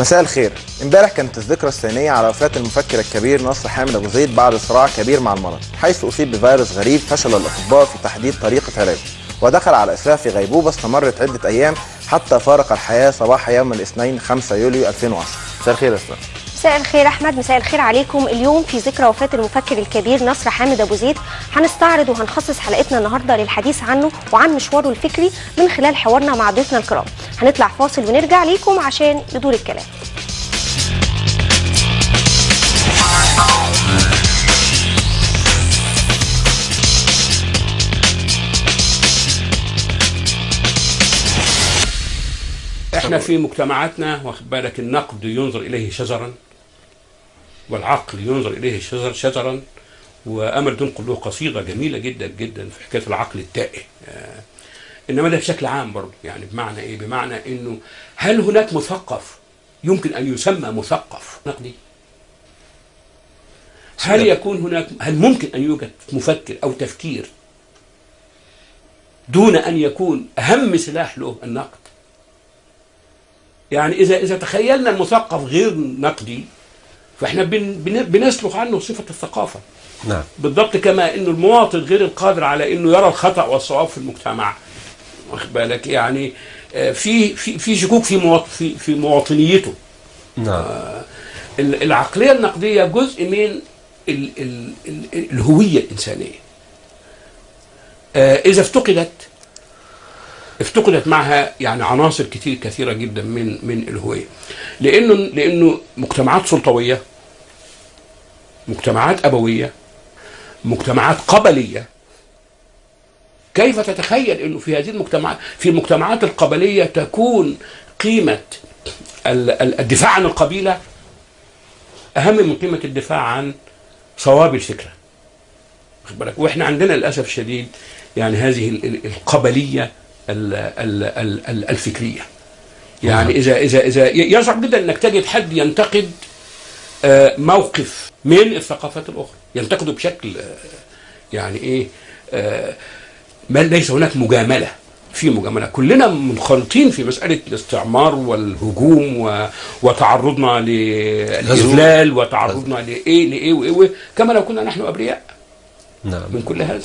مساء الخير امبارح كانت الذكرى الثانية على وفاة المفكر الكبير نصر حامد أبو زيد بعد صراع كبير مع المرض حيث أصيب بفيروس غريب فشل الأطباء في تحديد طريقة علاجه ودخل على إسراء في غيبوبة استمرت عدة أيام حتى فارق الحياة صباح يوم الاثنين 5 يوليو 2010 مساء الخير يا إسراء مساء الخير احمد مساء الخير عليكم اليوم في ذكرى وفاه المفكر الكبير نصر حامد ابو زيد هنستعرض وهنخصص حلقتنا النهارده للحديث عنه وعن مشواره الفكري من خلال حوارنا مع ضيوفنا الكرام هنطلع فاصل ونرجع ليكم عشان يدور الكلام احنا في مجتمعاتنا واخد بالك النقد ينظر اليه شجرا والعقل ينظر اليه شجر شجرا وامل تنقل له قصيده جميله جدا جدا في حكايه العقل التائه آه، انما ده بشكل عام برضه يعني بمعنى ايه؟ بمعنى انه هل هناك مثقف يمكن ان يسمى مثقف نقدي؟ هل يكون هناك هل ممكن ان يوجد مفكر او تفكير دون ان يكون اهم سلاح له النقد؟ يعني اذا اذا تخيلنا المثقف غير نقدي فاحنا بن بن بنسلخ عنه صفه الثقافه نعم بالضبط كما انه المواطن غير القادر على انه يرى الخطا والصواب في المجتمع واخد بالك يعني آه، في في في شكوك في مواط في في مواطنيته نعم ال- العقليه النقديه جزء من ال ال ال الهويه الانسانيه آه، اذا افتقدت افتقدت معها يعني عناصر كتير كثيره جدا من من الهويه لانه لانه مجتمعات سلطويه مجتمعات ابويه مجتمعات قبليه كيف تتخيل انه في هذه المجتمعات في المجتمعات القبليه تكون قيمه ال- ال- الدفاع عن القبيله اهم من قيمه الدفاع عن صواب الفكره واخد بالك واحنا عندنا للاسف الشديد يعني هذه ال- ال- القبليه ال- ال- ال- ال- الفكريه يعني اذا اذا اذا ي- يصعب جدا انك تجد حد ينتقد آه، موقف من الثقافات الاخرى ينتقده بشكل آه، يعني ايه آه، ما ليس هناك مجامله في مجامله كلنا منخرطين في مساله الاستعمار والهجوم و... وتعرضنا للاذلال وتعرضنا لايه لايه وايه وإيه، كما لو كنا نحن ابرياء نعم من كل هذا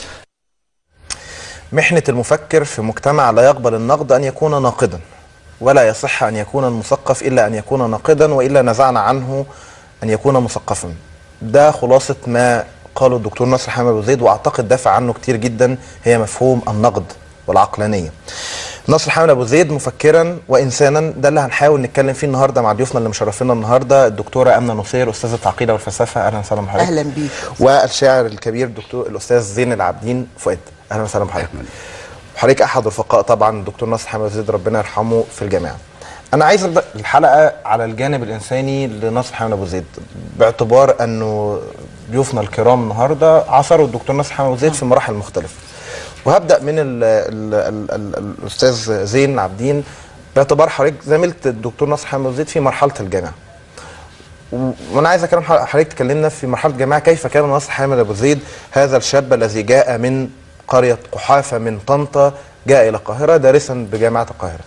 محنة المفكر في مجتمع لا يقبل النقد أن يكون ناقدا ولا يصح أن يكون المثقف إلا أن يكون ناقدا وإلا نزعنا عنه أن يكون مثقفا ده خلاصة ما قاله الدكتور نصر حامد أبو زيد وأعتقد دافع عنه كتير جدا هي مفهوم النقد والعقلانية نصر حامد أبو زيد مفكرا وإنسانا ده اللي هنحاول نتكلم فيه النهاردة مع ضيوفنا اللي مشرفينا النهاردة الدكتورة أمنة نصير أستاذة العقيدة والفلسفة أهلا وسهلا بحضرتك اهلا بيك والشاعر الكبير الدكتور الاستاذ زين العابدين فؤاد اهلا وسهلا بحضرتك وحضرتك احد رفقاء طبعا الدكتور نصر حامد زيد ربنا يرحمه في الجامعه انا عايز ابدا الحلقه على الجانب الانساني لنصر حامد ابو زيد باعتبار انه ضيوفنا الكرام النهارده عاصروا الدكتور نصر حامد ابو زيد في مراحل مختلفه وهبدا من ال ال ال ال الاستاذ زين العابدين باعتبار حضرتك زميلت الدكتور نصر حامد ابو زيد في مرحله الجامعه و- وانا عايز اكلم حضرتك حضرتك تكلمنا في مرحله الجامعه كيف كان نصر حامد ابو زيد هذا الشاب الذي جاء من قريه قحافه من طنطا جاء الى القاهره دارسا بجامعه القاهره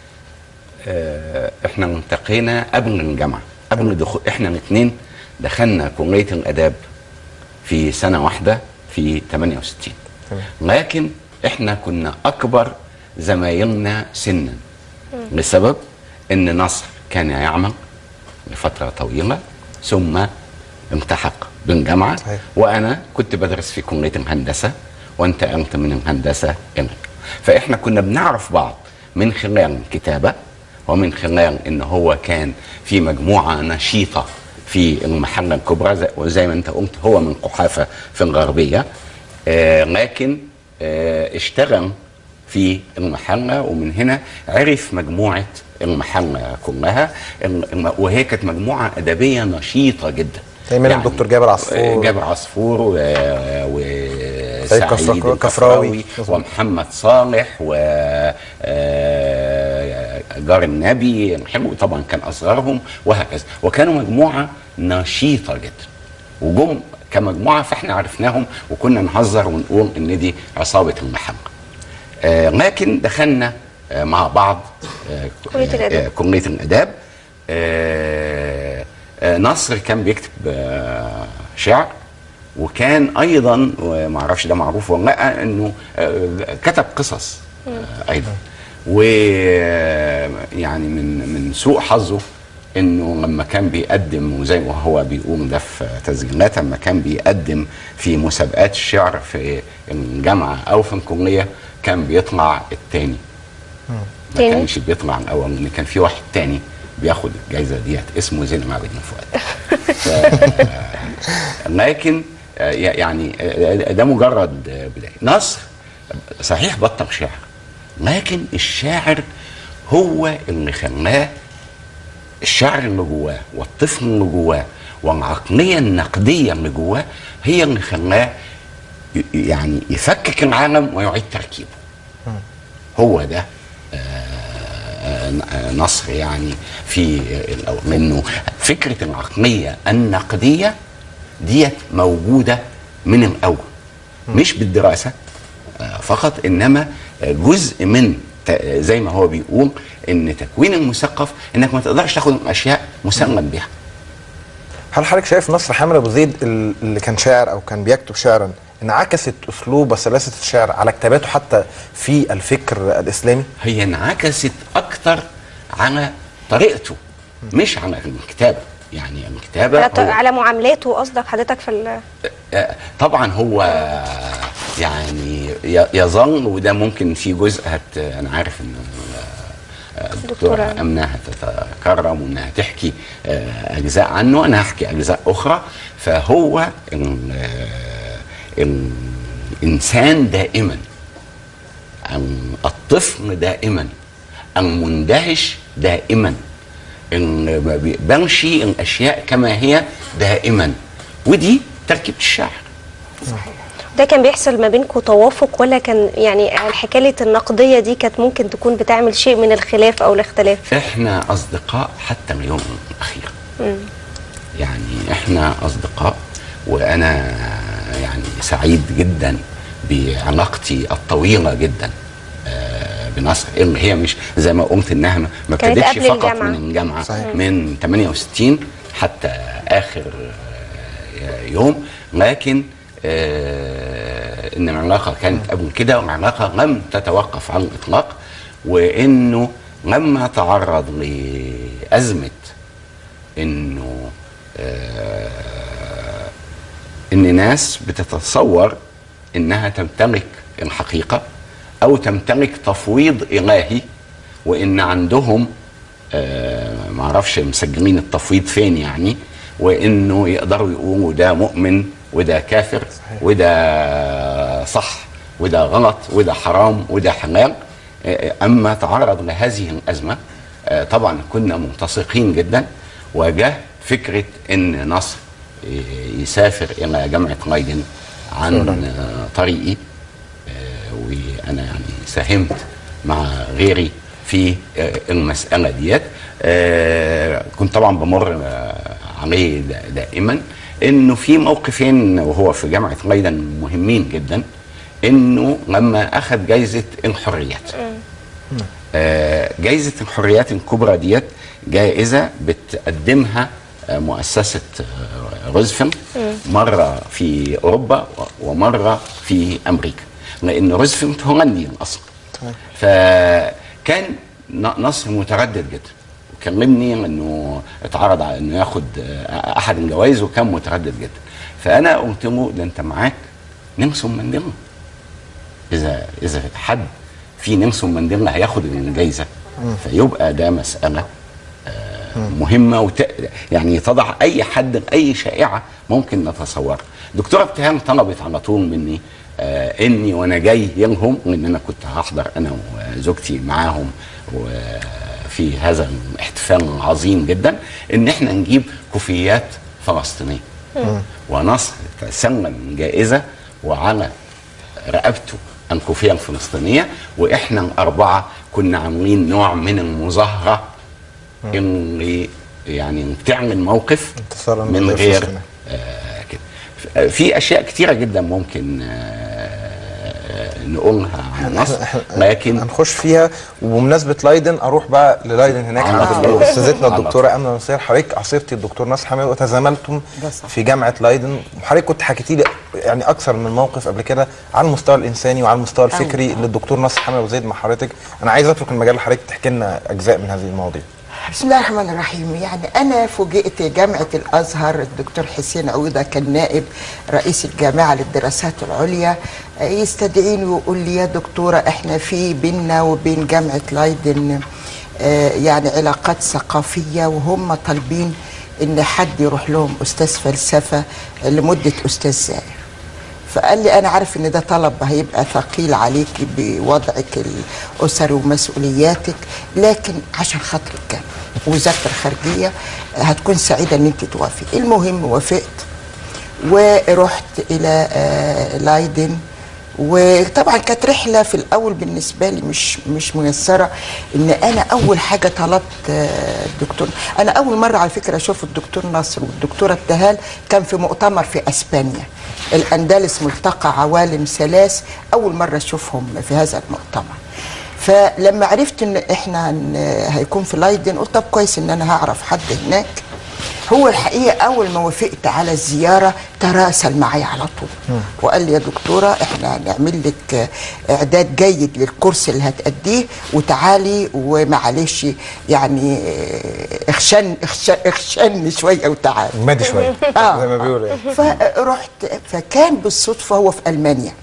آه، احنا التقينا قبل الجامعه قبل دخول احنا الاثنين دخلنا كليه الاداب في سنه واحده في 68 تمام. لكن احنا كنا اكبر زمايلنا سنا لسبب ان نصر كان يعمل لفتره طويله ثم التحق بالجامعه صحيح. وانا كنت بدرس في كليه الهندسه وانتقلت من الهندسه الى فاحنا كنا بنعرف بعض من خلال الكتابه ومن خلال ان هو كان في مجموعه نشيطه في المحله الكبرى زي- وزي ما انت قلت هو من قحافه في الغربيه آه لكن آه اشتغل في المحله ومن هنا عرف مجموعه المحله كلها الم- الم- وهي كانت مجموعه ادبيه نشيطه جدا تيمين الدكتور جابر عصفور. جابر عصفور و, و... سعيد كفر- سعيد كفراوي. الكفراوي ومحمد صالح و آه، جار النبي الحلو طبعا كان اصغرهم وهكذا وكانوا مجموعه نشيطه جدا وجم كمجموعه فاحنا عرفناهم وكنا نهزر ونقول ان دي عصابه المحله آه لكن دخلنا آه مع بعض آه كلية الآداب. آه كليه الاداب آه، آه، نصر كان بيكتب آه، شعر وكان ايضا وما اعرفش ده معروف ولا لا انه آه، كتب قصص آه، ايضا ويعني من من سوء حظه انه لما كان بيقدم وزي ما هو بيقول ده في تسجيلات لما كان بيقدم في مسابقات الشعر في الجامعه او في الكليه كان بيطلع التاني ما تاني؟ كانش بيطلع الاول لان كان في واحد تاني بياخد الجائزه ديت اسمه زين العابدين فؤاد ف- لكن آه، يعني آه، ده مجرد آه، بدايه نصر صحيح بطل شعر لكن الشاعر هو اللي خلاه الشعر اللي جواه والطفل اللي جواه والعقليه النقديه اللي جواه هي اللي خلاه ي- يعني يفكك العالم ويعيد تركيبه هو ده آه، آه، نصر يعني في الأول منه فكرة العقلية النقدية ديت موجودة من الأول مش بالدراسة آه، فقط إنما آه، جزء من ت- زي ما هو بيقول إن تكوين المثقف إنك ما تقدرش تاخد الأشياء مسلم بها هل حضرتك شايف نصر حامد ابو زيد ال- اللي كان شاعر او كان بيكتب شعرا انعكست اسلوب وسلاسه الشعر على كتاباته حتى في الفكر الاسلامي؟ هي انعكست أكتر على طريقته مش على الكتابة يعني الكتابة على, ط- هو على معاملاته قصدك حضرتك في ال- آه، طبعا هو يعني ي- يظل وده ممكن في جزء هت انا عارف ان آه، الدكتوره دكتورة. امنه هتتكرم وانها تحكي آه، اجزاء عنه انا هحكي اجزاء اخرى فهو ال- آه، الانسان دائما ال- الطفل دائما المندهش دائما اللي ما بيقبلش الاشياء كما هي دائما ودي تركيبه الشعر ده كان بيحصل ما بينكم توافق ولا كان يعني الحكايه النقديه دي كانت ممكن تكون بتعمل شيء من الخلاف او الاختلاف احنا اصدقاء حتى اليوم الاخير يعني احنا اصدقاء وانا يعني سعيد جدا بعلاقتي الطويله جدا آه، بنصر اللي هي مش زي ما قلت انها ما- ما كانت ابتدتش قبل فقط الجامعة. من الجامعه صحيح. من 68 حتى اخر آه، يوم لكن آه، ان العلاقه كانت قبل كده والعلاقه لم تتوقف على الاطلاق وانه لما تعرض لازمه انه آه، ان ناس بتتصور انها تمتلك الحقيقه او تمتلك تفويض الهي وان عندهم آه، معرفش مسجلين التفويض فين يعني وانه يقدروا يقولوا ده مؤمن وده كافر وده صح وده غلط وده حرام وده حلال آه، اما تعرض لهذه الازمه آه، طبعا كنا ملتصقين جدا وجاء فكره ان نصر ي- يسافر الى جامعه ليدن عن آه، طريقي آه، وانا يعني ساهمت مع غيري في آه، المساله ديت آه، كنت طبعا بمر آه، عليه دا- دائما انه في موقفين وهو في جامعه ليدن مهمين جدا انه لما اخذ جائزه الحريات آه، جائزة الحريات الكبرى ديت جائزة بتقدمها آه، مؤسسة آه، روزفلت مرة في أوروبا و- ومرة في أمريكا لأن روزفلت هولندي الأصل تمام. فكان ن- نصر متردد جدا وكلمني انه اتعرض على انه ياخد آه، احد الجوائز وكان متردد جدا فانا قلت له ده انت معاك نيلسون مانديلا اذا اذا حد في نيلسون مانديلا هياخد الجائزه فيبقى ده مساله آه، مهمه وت... يعني تضع اي حد اي شائعه ممكن نتصورها دكتوره ابتهام طلبت على طول مني آه اني وانا جاي لهم لان انا كنت هحضر انا وزوجتي معاهم وفي هذا الاحتفال العظيم جدا ان احنا نجيب كوفيات فلسطينيه ونصر تسلم جائزه وعلى رقبته الكوفيه الفلسطينيه واحنا الاربعه كنا عاملين نوع من المظاهره اللي يعني بتعمل موقف انتصارا من للقضية غير الفلسطينية. آه كده ف- في اشياء كتيره جدا ممكن آه نقولها عن مصر لكن هنخش فيها وبمناسبه لايدن اروح بقى للايدن هناك على عند طول. استاذتنا على الدكتوره امنه نصير حضرتك عاصرتي الدكتور ناصر حماد وتزاملتم ده صح. في جامعه لايدن وحضرتك كنت حكيتي لي يعني اكثر من موقف قبل كده على المستوى الانساني وعلى المستوى الفكري للدكتور ناصر حماد ابو زيد مع حضرتك انا عايز اترك المجال لحضرتك تحكي لنا اجزاء من هذه المواضيع بسم الله الرحمن الرحيم يعني أنا فوجئت جامعة الأزهر الدكتور حسين عويضة كان نائب رئيس الجامعة للدراسات العليا آه، يستدعيني ويقول لي يا دكتورة احنا في بيننا وبين جامعة لايدن آه، يعني علاقات ثقافية وهم طالبين إن حد يروح لهم أستاذ فلسفة لمدة أستاذ زائر فقال لي انا عارف ان ده طلب هيبقى ثقيل عليك بوضعك الاسري ومسؤولياتك لكن عشان خاطر الجامعه وزاره الخارجيه هتكون سعيده ان انت توافقي المهم وافقت ورحت الى آه، لايدن وطبعا كانت رحله في الاول بالنسبه لي مش مش ميسره ان انا اول حاجه طلبت آه، الدكتور انا اول مره على فكره اشوف الدكتور نصر والدكتوره ابتهال كان في مؤتمر في اسبانيا الاندلس ملتقى عوالم ثلاث اول مره اشوفهم في هذا المؤتمر فلما عرفت ان احنا هن- هيكون في لايدن قلت طب كويس ان انا هعرف حد هناك هو الحقيقه اول ما وافقت على الزياره تراسل معي على طول وقال لي يا دكتوره احنا هنعمل لك آه، اعداد جيد للكورس اللي هتأديه وتعالي ومعلش يعني آه، اخشن اخشن اخشن شويه وتعالي مادي شويه آه. زي ما بيقولوا يعني. فرحت فكان بالصدفه هو في المانيا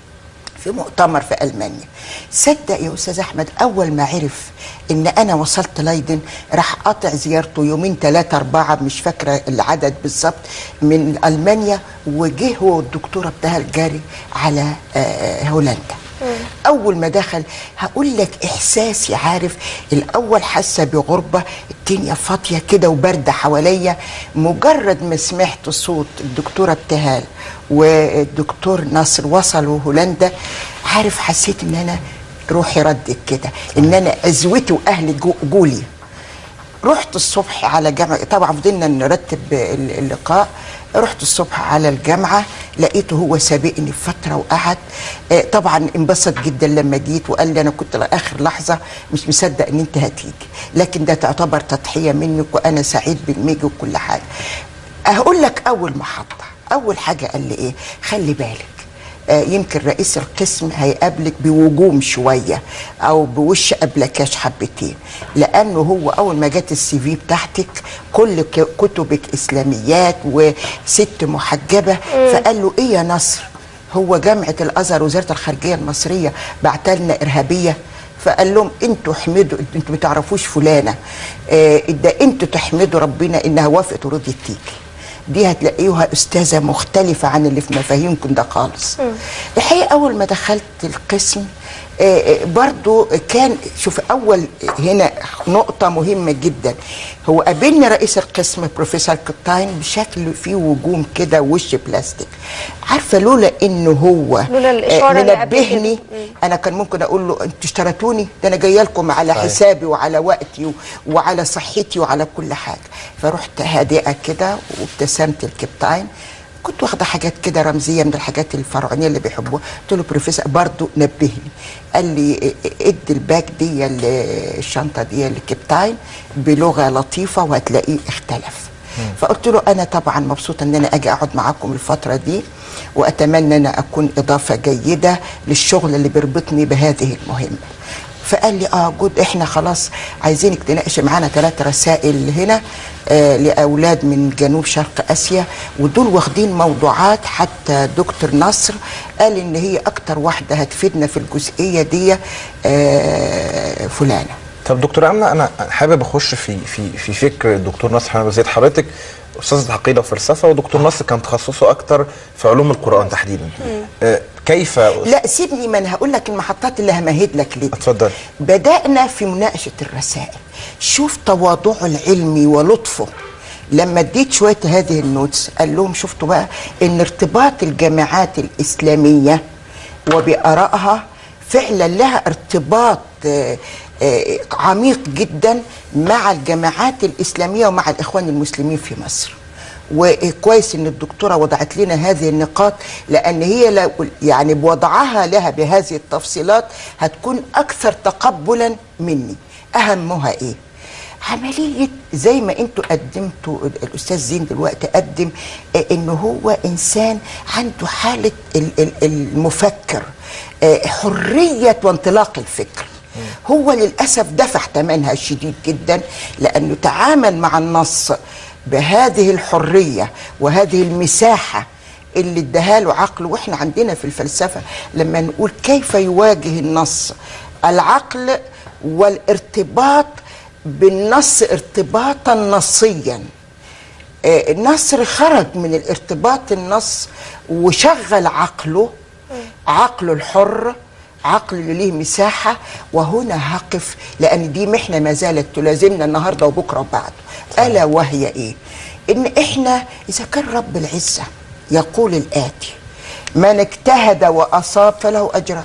في مؤتمر في المانيا صدق يا استاذ احمد اول ما عرف ان انا وصلت لايدن راح قاطع زيارته يومين ثلاثه اربعه مش فاكره العدد بالظبط من المانيا وجه هو والدكتوره بتاعها الجاري على آه، هولندا اول ما دخل هقول لك احساسي عارف الاول حاسه بغربه الدنيا فاضيه كده وبارده حواليا مجرد ما سمعت صوت الدكتوره ابتهال والدكتور ناصر وصلوا هولندا عارف حسيت ان انا روحي ردت كده ان انا عزوتي واهلي جو- جولي رحت الصبح على جامعة طبعا فضلنا نرتب ال- اللقاء رحت الصبح على الجامعة لقيته هو سابقني بفترة وقعد آه، طبعا انبسط جدا لما جيت وقال لي أنا كنت لآخر لحظة مش مصدق إن أنت هتيجي لكن ده تعتبر تضحية منك وأنا سعيد بالميجي وكل حاجة هقول لك أول محطة أول حاجة قال لي إيه خلي بالك آه، يمكن رئيس القسم هيقابلك بوجوم شويه او بوش قبلكاش حبتين لانه هو اول ما جت السي في بتاعتك كل ك- كتبك اسلاميات وست محجبه فقال له ايه يا نصر هو جامعه الازهر وزاره الخارجيه المصريه بعتلنا ارهابيه فقال لهم انتوا احمدوا انتوا ما تعرفوش فلانه آه، ده انتوا تحمدوا ربنا انها وافقت ورضيت تيجي دي هتلاقيها استاذه مختلفه عن اللي في مفاهيمكم ده خالص الحقيقه اول ما دخلت القسم آه، آه، برضو كان شوف اول هنا نقطه مهمه جدا هو قابلني رئيس القسم بروفيسور كوتاين بشكل فيه وجوم كده وش بلاستيك عارفه لولا انه هو لولا الإشارة اللي قبل كده. نبهني انا كان ممكن اقول له انتوا اشتريتوني ده انا جايه لكم على صحيح. حسابي وعلى وقتي و- وعلى صحتي وعلى كل حاجه فرحت هادئه كده وابتسمت الكابتن كنت واخده حاجات كده رمزيه من الحاجات الفرعونيه اللي بيحبوها قلت له بروفيسور برضه نبهني قال لي ادي الباك دي ال- الشنطه دي للكابتن بلغه لطيفه وهتلاقيه اختلف فقلت له انا طبعا مبسوطه ان انا اجي اقعد معاكم الفتره دي واتمنى ان انا اكون اضافه جيده للشغل اللي بيربطني بهذه المهمه فقال لي اه جود احنا خلاص عايزينك تناقش معانا ثلاث رسائل هنا آه لاولاد من جنوب شرق اسيا ودول واخدين موضوعات حتى دكتور نصر قال ان هي اكتر واحده هتفيدنا في الجزئيه دي آه فلانه طب دكتور امنه انا حابب اخش في في في فكر الدكتور نصر حماد زيد حضرتك استاذ عقيده وفلسفه ودكتور نصر كان تخصصه اكتر في علوم القران تحديدا آه، كيف لا سيبني ما انا هقول لك المحطات اللي همهد لك ليه اتفضل بدأنا في مناقشة الرسائل شوف تواضعه العلمي ولطفه لما اديت شوية هذه النوتس قال لهم شفتوا بقى ان ارتباط الجامعات الإسلامية وبآرائها فعلا لها ارتباط آه، آه، عميق جدا مع الجامعات الإسلامية ومع الإخوان المسلمين في مصر وكويس ان الدكتوره وضعت لنا هذه النقاط لان هي لو يعني بوضعها لها بهذه التفصيلات هتكون اكثر تقبلا مني اهمها ايه عملية زي ما انتوا قدمتوا الأستاذ زين دلوقتي قدم آه، إن هو إنسان عنده حالة ال- ال- المفكر آه، حرية وانطلاق الفكر هو للأسف دفع ثمنها شديد جدا لأنه تعامل مع النص بهذه الحرية وهذه المساحة اللي اداها له عقله واحنا عندنا في الفلسفة لما نقول كيف يواجه النص العقل والارتباط بالنص ارتباطا نصيا آه، النصر خرج من الارتباط النص وشغل عقله عقله الحر عقل اللي ليه مساحة وهنا هقف لأن دي محنة ما زالت تلازمنا النهاردة وبكرة وبعده ألا وهي إيه إن إحنا إذا كان رب العزة يقول الآتي من اجتهد وأصاب فله أجران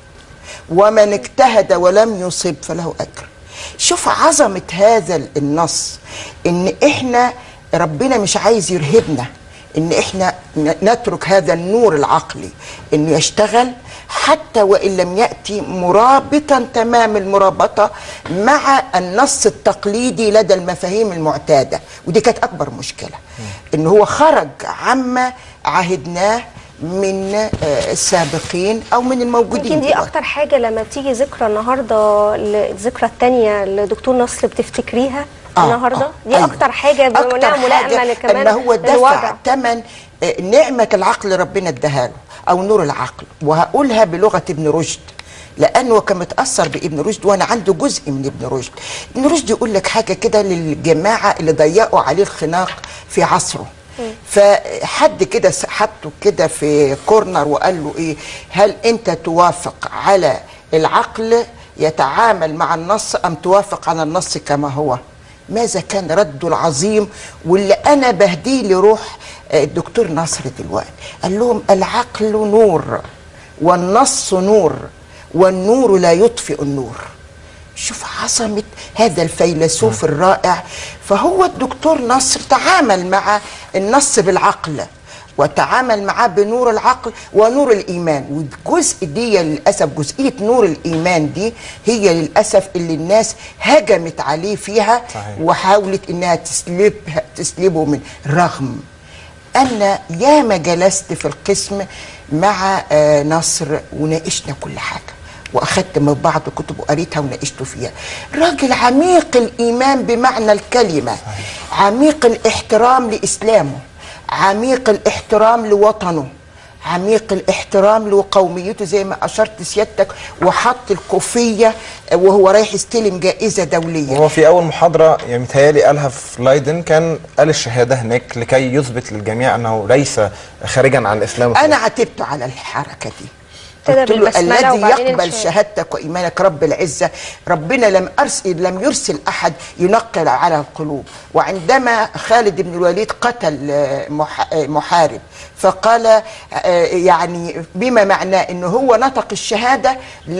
ومن اجتهد ولم يصب فله اجر شوف عظمه هذا النص ان احنا ربنا مش عايز يرهبنا ان احنا ن- نترك هذا النور العقلي انه يشتغل حتى وان لم ياتي مرابطا تمام المرابطه مع النص التقليدي لدى المفاهيم المعتاده ودي كانت اكبر مشكله ان هو خرج عما عهدناه من آه، السابقين او من الموجودين يمكن دي دلوقتي. اكتر حاجه لما بتيجي ذكرى النهارده الذكرى الثانيه لدكتور نصر بتفتكريها آه، النهارده آه، دي أيوة. اكتر حاجه بما أكتر انها ملائمه حاجة كمان ان هو دفع للوضع ثمن آه، نعمه العقل ربنا اداها له او نور العقل وهقولها بلغه ابن رشد لانه كان متاثر بابن رشد وانا عنده جزء من ابن رشد ابن رشد يقول لك حاجه كده للجماعه اللي ضيقوا عليه الخناق في عصره فحد كده س- حطه كده في كورنر وقال له ايه هل انت توافق على العقل يتعامل مع النص ام توافق على النص كما هو ماذا كان رده العظيم واللي انا بهديه لروح آه، الدكتور نصر دلوقتي قال لهم العقل نور والنص نور والنور لا يطفئ النور شوف عظمة هذا الفيلسوف الرائع فهو الدكتور نصر تعامل مع النص بالعقل وتعامل معاه بنور العقل ونور الإيمان والجزء دي للأسف جزئية نور الإيمان دي هي للأسف اللي الناس هجمت عليه فيها صحيح. وحاولت إنها تسلبها تسلبه من رغم أنا ياما جلست في القسم مع آه، نصر وناقشنا كل حاجة واخدت من بعض كتب وقريتها وناقشته فيها راجل عميق الايمان بمعنى الكلمه عميق الاحترام لاسلامه عميق الاحترام لوطنه عميق الاحترام لقوميته زي ما اشرت سيادتك وحط الكوفيه وهو رايح يستلم جائزه دوليه وهو في اول محاضره يعني متهيألي قالها في لايدن كان قال الشهاده هناك لكي يثبت للجميع انه ليس خارجا عن الاسلام انا عاتبته على الحركه دي ابتدى قلت له بالبسملة الذي وبعدين يقبل الشهادة. شهادتك وايمانك رب العزه ربنا لم ارسل لم يرسل احد ينقل على القلوب وعندما خالد بن الوليد قتل آه، مح- آه، محارب فقال آه، يعني بما معناه انه هو نطق الشهاده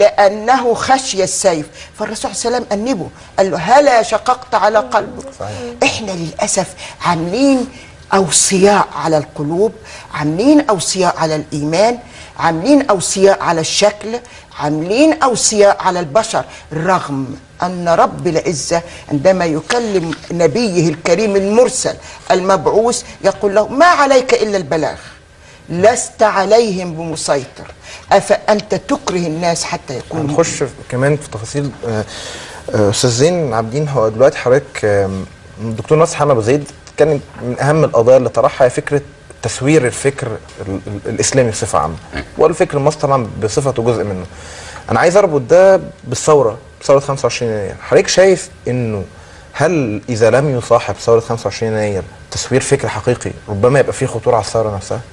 لانه خشي السيف فالرسول صلى الله عليه وسلم انبه قال له هلا شققت على قلبك صحيح. احنا للاسف عاملين اوصياء على القلوب عاملين اوصياء على الايمان عاملين اوصياء على الشكل عاملين اوصياء على البشر رغم ان رب العزه عندما يكلم نبيه الكريم المرسل المبعوث يقول له ما عليك الا البلاغ لست عليهم بمسيطر افانت تكره الناس حتى يكونوا هنخش في- كمان في تفاصيل آه، آه، استاذ زين عابدين هو دلوقتي حضرتك آم، الدكتور نصر حمد ابو زيد كان من اهم القضايا اللي طرحها هي فكره تسوير الفكر ال- ال- الاسلامي بصفه عامه والفكر المصري طبعا بصفته جزء منه انا عايز اربط ده بالثوره ثوره 25 يناير حضرتك شايف انه هل اذا لم يصاحب ثوره 25 يناير تسوير فكر حقيقي ربما يبقى فيه خطوره على الثوره نفسها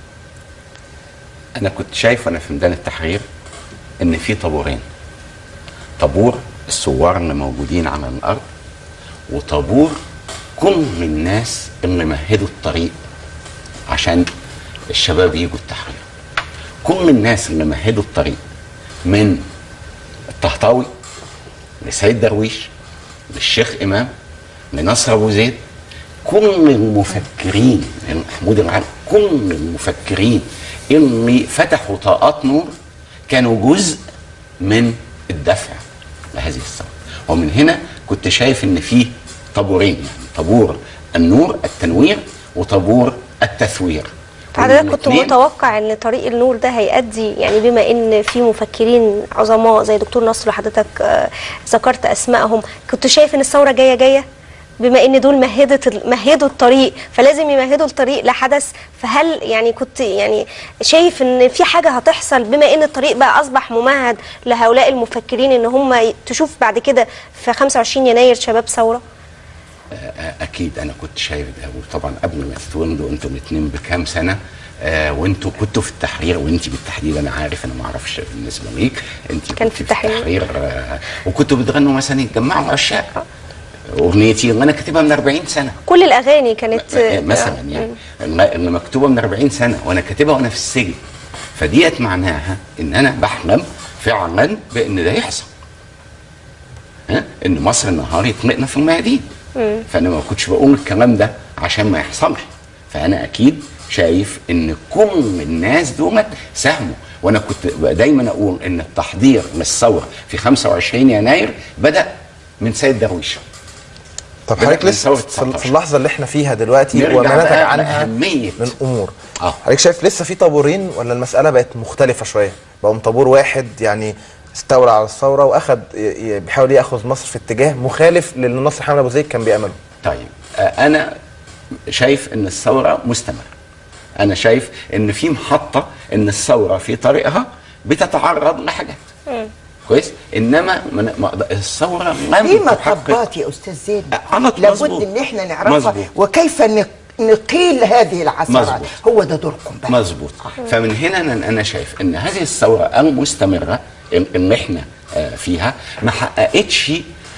انا كنت شايف انا في ميدان التحرير ان في طابورين طابور الثوار اللي موجودين على الارض وطابور كل الناس اللي مهدوا الطريق عشان الشباب يجوا التحرير كل الناس اللي مهدوا الطريق من الطهطاوي لسيد درويش للشيخ امام لنصر ابو زيد كل المفكرين يعني محمود العام كل المفكرين اللي فتحوا طاقات نور كانوا جزء من الدفع لهذه الثوره ومن هنا كنت شايف ان في طابورين يعني طابور النور التنوير وطابور التثوير حضرتك كنت والاتنين- متوقع ان طريق النور ده هيأدي يعني بما ان في مفكرين عظماء زي دكتور نصر اللي حضرتك آه، ذكرت اسمائهم كنت شايف ان الثوره جايه جايه بما ان دول مهدت مهدوا الطريق فلازم يمهدوا الطريق لحدث فهل يعني كنت يعني شايف ان في حاجه هتحصل بما ان الطريق بقى اصبح ممهد لهؤلاء المفكرين ان هم ي- تشوف بعد كده في 25 يناير شباب ثوره اكيد انا كنت شايف ده وطبعا قبل ما تتولدوا انتوا الاثنين بكام سنه آه وانتوا كنتوا في التحرير وانت بالتحديد انا عارف انا ما اعرفش بالنسبه ليك انت كان كنت في التحرير. التحرير آه وكنتوا بتغنوا مثلا يتجمعوا العشاق اغنيتي اللي انا كاتبها من 40 سنه كل الاغاني كانت آه، مثلا يعني اللي اللي مكتوبه من 40 سنه وانا كاتبها وانا في السجن فديت معناها ان انا بحلم فعلا بان ده يحصل ها ان مصر النهار يطلقنا في الميادين فانا ما كنتش بقول الكلام ده عشان ما يحصلش فانا اكيد شايف ان كل الناس دول ساهموا وانا كنت دايما اقول ان التحضير للثوره في 25 يناير بدا من سيد درويش طب بدأ حضرتك من لسه ثورة في 19. في اللحظه اللي احنا فيها دلوقتي نرجع وما نتج بقى عنها لأهمية. من امور آه. حضرتك شايف لسه في طابورين ولا المساله بقت مختلفه شويه بقوا طابور واحد يعني استولى على الثوره واخد ي- ي- بيحاول ياخذ مصر في اتجاه مخالف للي نصر حامد ابو زيد كان بيعمله طيب آه، انا شايف ان الثوره مستمره انا شايف ان في محطه ان الثوره في طريقها بتتعرض لحاجات كويس انما من- ما- الثوره لم في تحقق مطبات يا استاذ زين على طول لابد مظبوط. ان احنا نعرفها مظبوط. وكيف ن- نقيل هذه العثرات مظبوط. هو ده دوركم بقى مظبوط فمن هنا انا أنا شايف ان هذه الثوره المستمره ال- اللي احنا آه، فيها ما حققتش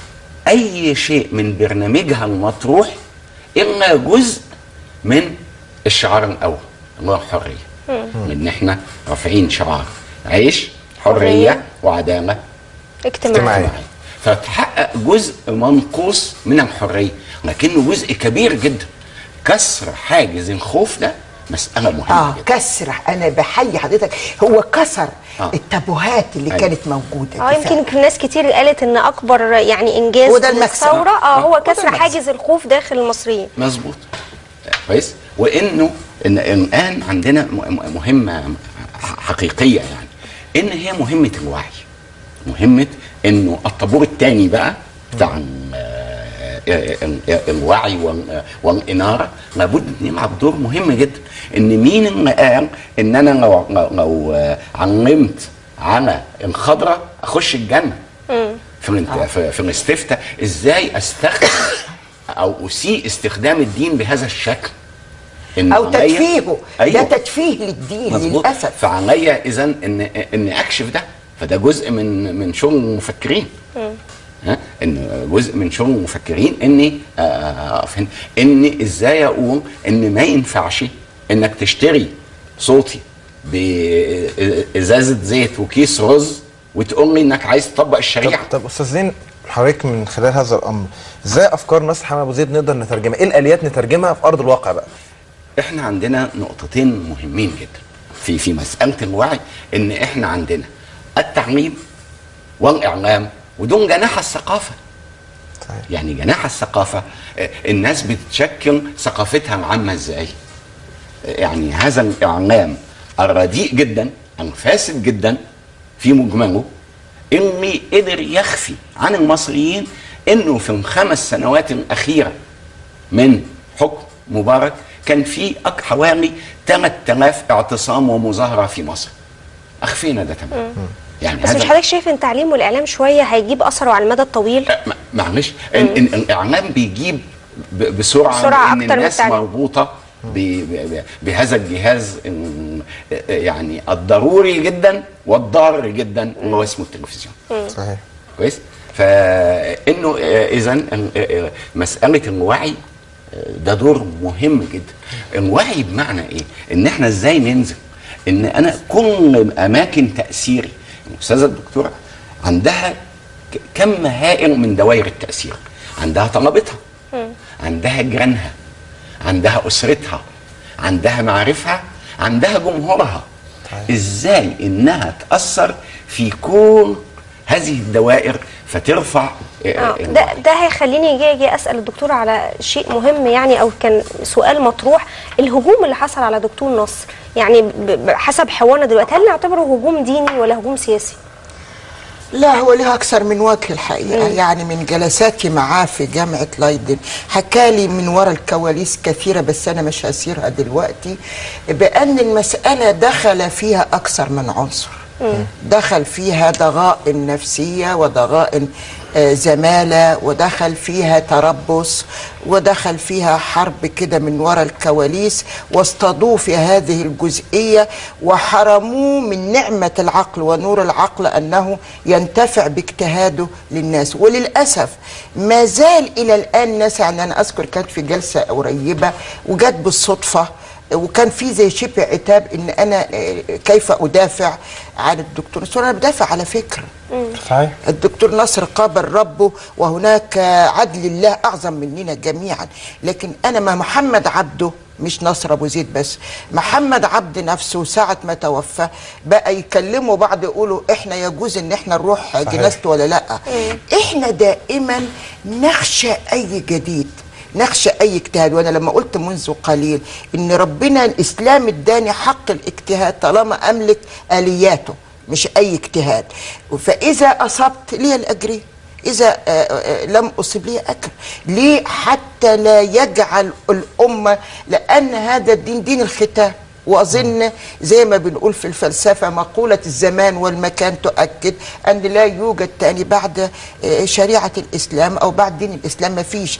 اي شيء من برنامجها المطروح الا جزء من الشعار الاول اللي هو الحريه ان احنا رافعين شعار عيش حرية. حريه وعداله اجتماعي اجتماعي. فتحقق جزء منقوص من الحريه لكنه جزء كبير جدا كسر حاجز الخوف ده مساله مهمه اه جدا كسر انا بحيي حضرتك هو كسر آه. التابوهات اللي أيوة. كانت موجوده اه دي يمكن فعلا. ناس كتير قالت ان اكبر يعني انجاز هو ده من المكسب. الثوره اه آه، هو هو ده كسر المكسب. حاجز الخوف داخل المصريين مظبوط كويس وانه إن الان عندنا م- م- مهمه حقيقيه يعني ان هي مهمه الوعي مهمه انه الطابور الثاني بقى بتاع ال- ال- ال- الوعي وال- والاناره لابد ان يلعب دور مهم جدا ان مين اللي قال ان انا لو لو, لو علمت على الخضره اخش الجنه في الانت- في, في الاستفتاء ازاي استخدم او اسيء استخدام الدين بهذا الشكل إن او عليا- تدفيهه أيوه. ده تدفيه للدين مظبوط للاسف فعليا اذا ان ان اكشف ده فده جزء من من شغل المفكرين ها ان جزء من شغل المفكرين اني آه، أفهم ان ازاي اقول ان ما ينفعش انك تشتري صوتي بازازه زيت وكيس رز وتقول لي انك عايز تطبق طب, الشريعه طب استاذ زين حضرتك من خلال هذا الامر ازاي افكار نصر حامد ابو زيد نقدر نترجمها ايه الاليات نترجمها في ارض الواقع بقى احنا عندنا نقطتين مهمين جدا في في مساله الوعي ان احنا عندنا التعليم والاعلام ودول جناح الثقافه صحيح. يعني جناح الثقافه آه، الناس بتشكل ثقافتها العامه ازاي آه، يعني هذا الاعلام الرديء جدا الفاسد جدا في مجمله اللي قدر يخفي عن المصريين انه في الخمس سنوات الاخيره من حكم مبارك كان في أك- حوالي 3000 اعتصام ومظاهره في مصر اخفينا ده تماما يعني بس مش حضرتك شايف ان التعليم والاعلام شويه هيجيب اثره على المدى الطويل أه، ما- معلش إن إن الاعلام بيجيب ب- بسرعه بسرعة لان أكتر من الناس التعليم. مربوطه ب- ب- بهذا الجهاز ال- يعني الضروري جدا والضار جدا اللي هو اسمه التلفزيون صحيح كويس فانه اذا مساله الوعي آه، ده دور مهم جدا الوعي بمعنى ايه ان احنا ازاي ننزل ان انا كل اماكن تاثيري الاستاذه الدكتوره عندها ك- كم هائل من دوائر التاثير عندها طلبتها عندها جيرانها عندها اسرتها عندها معارفها عندها جمهورها ازاي انها تاثر في كل هذه الدوائر فترفع آه، آه، الوعي. ده ده هيخليني اجي اجي اسال الدكتور على شيء مهم يعني او كان سؤال مطروح الهجوم اللي حصل على دكتور نصر يعني ب- ب- حسب حوارنا دلوقتي هل نعتبره هجوم ديني ولا هجوم سياسي؟ لا هو له أكثر من وجه الحقيقة يعني من جلساتي معاه في جامعة لايدن حكالي من وراء الكواليس كثيرة بس أنا مش هسيرها دلوقتي بأن المسألة دخل فيها أكثر من عنصر دخل فيها ضغائن نفسية وضغائن آه، زمالة ودخل فيها تربص ودخل فيها حرب كده من وراء الكواليس واصطادوه في هذه الجزئية وحرموه من نعمة العقل ونور العقل أنه ينتفع باجتهاده للناس وللأسف ما زال إلى الآن ناس يعني أنا أذكر كانت في جلسة قريبة وجت بالصدفة وكان في زي شبه عتاب ان انا آه، كيف ادافع عن الدكتور نصر انا بدافع على فكره صحيح الدكتور نصر قابل ربه وهناك عدل الله اعظم مننا جميعا لكن انا ما محمد عبده مش نصر ابو زيد بس محمد عبد نفسه ساعة ما توفى بقى يكلموا بعض يقولوا احنا يجوز ان احنا نروح صحيح. جنازته ولا لا احنا دائما نخشى اي جديد نخشى اي اجتهاد وانا لما قلت منذ قليل ان ربنا الاسلام اداني حق الاجتهاد طالما املك الياته مش اي اجتهاد فاذا اصبت لي الاجر اذا آه، آه، لم اصب لي اجر ليه حتى لا يجعل الامه لان هذا الدين دين الختام واظن زي ما بنقول في الفلسفه مقوله الزمان والمكان تؤكد ان لا يوجد تاني بعد آه، شريعه الاسلام او بعد دين الاسلام ما فيش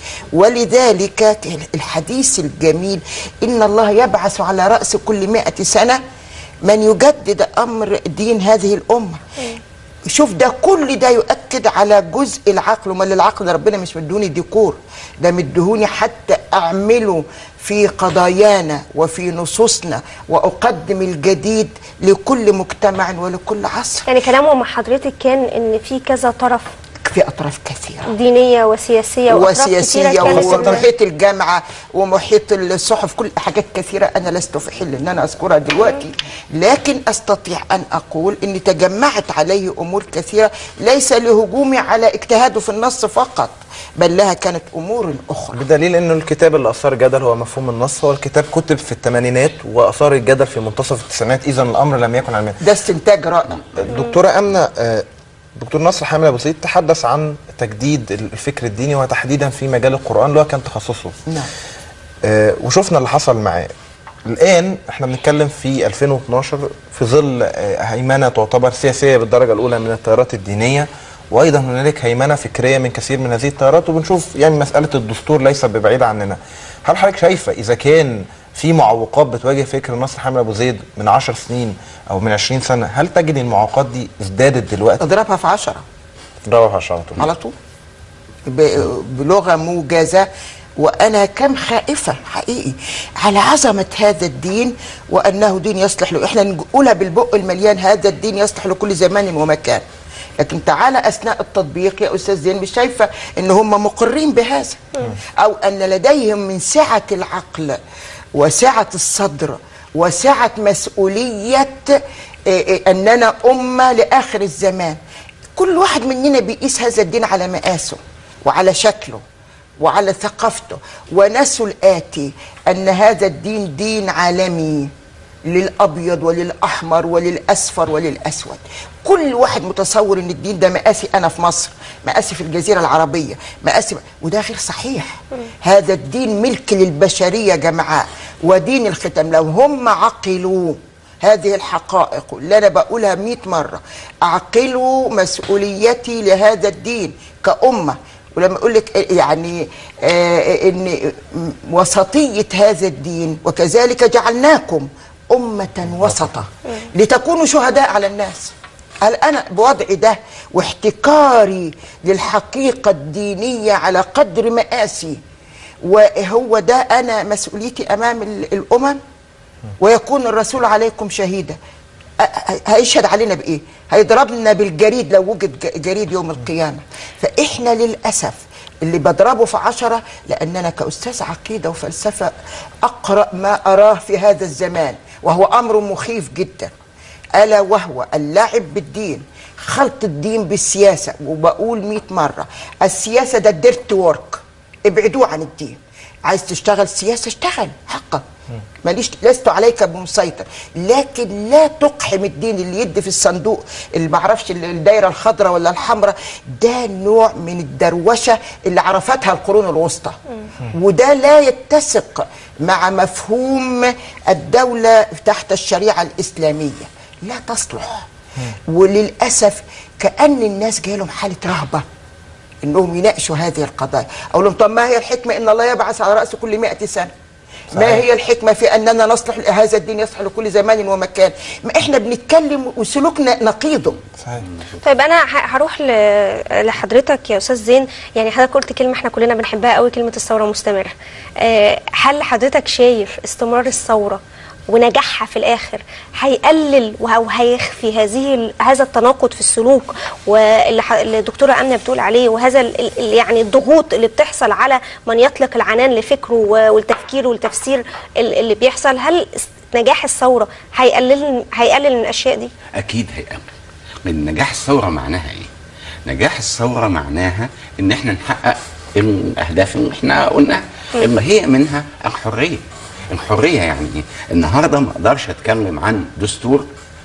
ولذلك الحديث الجميل ان الله يبعث على راس كل مائة سنه من يجدد امر دين هذه الامه شوف ده كل ده يؤكد على جزء العقل امال العقل ده ربنا مش مدوني ديكور ده مدهوني حتى اعمله في قضايانا وفي نصوصنا واقدم الجديد لكل مجتمع ولكل عصر يعني كلامه مع حضرتك كان ان في كذا طرف في اطراف كثيره دينيه وسياسيه وأطراف وسياسيه كتيرة كانت- ومحيط الجامعه ومحيط الصحف كل حاجات كثيره انا لست في حل ان انا اذكرها دلوقتي لكن استطيع ان اقول ان تجمعت عليه امور كثيره ليس لهجومي على اجتهاده في النص فقط بل لها كانت امور اخرى بدليل انه الكتاب اللي اثار جدل هو مفهوم النص هو الكتاب كتب في الثمانينات واثار الجدل في منتصف التسعينات اذا الامر لم يكن علميا ده استنتاج رائع الدكتوره امنه آه، دكتور نصر حامل ابو سيد تحدث عن تجديد الفكر الديني وتحديدا في مجال القران اللي هو كان تخصصه نعم آه، وشفنا اللي حصل معاه الان احنا بنتكلم في 2012 في ظل آه، هيمنه تعتبر سياسيه بالدرجه الاولى من التيارات الدينيه وايضا هنالك هيمنه فكريه من كثير من هذه التيارات وبنشوف يعني مساله الدستور ليست ببعيده عننا هل حضرتك شايفه اذا كان في معوقات بتواجه فكر نصر حامل ابو زيد من 10 سنين او من 20 سنه هل تجد المعوقات دي ازدادت دلوقتي؟ اضربها في عشرة ضربها على طول على طول ب- بلغه موجزه وانا كم خائفه حقيقي على عظمه هذا الدين وانه دين يصلح له احنا نقولها بالبق المليان هذا الدين يصلح لكل زمان ومكان لكن تعالى اثناء التطبيق يا استاذ زين مش شايفه ان هم مقرين بهذا او ان لديهم من سعه العقل وسعه الصدر وسعه مسؤوليه إيه إيه اننا امه لاخر الزمان كل واحد مننا بيقيس هذا الدين على مقاسه وعلى شكله وعلى ثقافته ونسوا الآتي أن هذا الدين دين عالمي للأبيض وللأحمر وللأصفر وللأسود كل واحد متصور أن الدين ده مقاسي أنا في مصر مقاسي في الجزيرة العربية مقاسي وده غير صحيح هذا الدين ملك للبشرية جمعاء ودين الختم لو هم عقلوا هذه الحقائق اللي انا بقولها مئة مرة اعقلوا مسؤوليتي لهذا الدين كأمة ولما اقول لك يعني آه ان وسطية هذا الدين وكذلك جعلناكم أمة وسطة لتكونوا شهداء على الناس هل أنا بوضعي ده واحتكاري للحقيقة الدينية على قدر مقاسي وهو ده أنا مسؤوليتي أمام ال- الأمم ويكون الرسول عليكم شهيدا أ- أ- هيشهد علينا بايه هيضربنا بالجريد لو وجد ج- جريد يوم القيامه فاحنا للاسف اللي بضربه في عشرة لأن أنا كأستاذ عقيدة وفلسفة أقرأ ما أراه في هذا الزمان وهو أمر مخيف جدا ألا وهو اللعب بالدين خلط الدين بالسياسة وبقول مئة مرة السياسة ده ديرت وورك ابعدوه عن الدين عايز تشتغل سياسة اشتغل حقك ماليش لست عليك بمسيطر لكن لا تقحم الدين اللي يدي في الصندوق اللي معرفش ال- الدايره الخضراء ولا الحمراء ده نوع من الدروشه اللي عرفتها القرون الوسطى وده لا يتسق مع مفهوم الدوله تحت الشريعه الاسلاميه لا تصلح وللاسف كان الناس جايه لهم حاله رهبه انهم يناقشوا هذه القضايا اقول لهم طب ما هي الحكمه ان الله يبعث على راس كل مئة سنه ما هي الحكمة في أننا نصلح هذا الدين يصلح لكل زمان ومكان ما إحنا بنتكلم وسلوكنا نقيضه صحيح طيب انا ه- هروح ل- لحضرتك يا استاذ زين يعني حضرتك قلت كلمه احنا كلنا بنحبها قوي كلمه الثوره مستمره آه، هل حضرتك شايف استمرار الثوره ونجاحها في الاخر هيقلل او هيخفي هذه ال- هذا التناقض في السلوك واللي ح- اللي الدكتوره امنه بتقول عليه وهذا ال- ال- يعني الضغوط اللي بتحصل على من يطلق العنان لفكره و- والتفكير والتفسير ال- اللي بيحصل هل اس- نجاح الثوره هيقلل هيقلل من الاشياء دي؟ اكيد هيأمن من نجاح الثوره معناها ايه نجاح الثوره معناها ان احنا نحقق الاهداف اللي احنا قلناها اللي هي منها الحريه الحريه يعني ايه النهارده ما اقدرش اتكلم عن دستور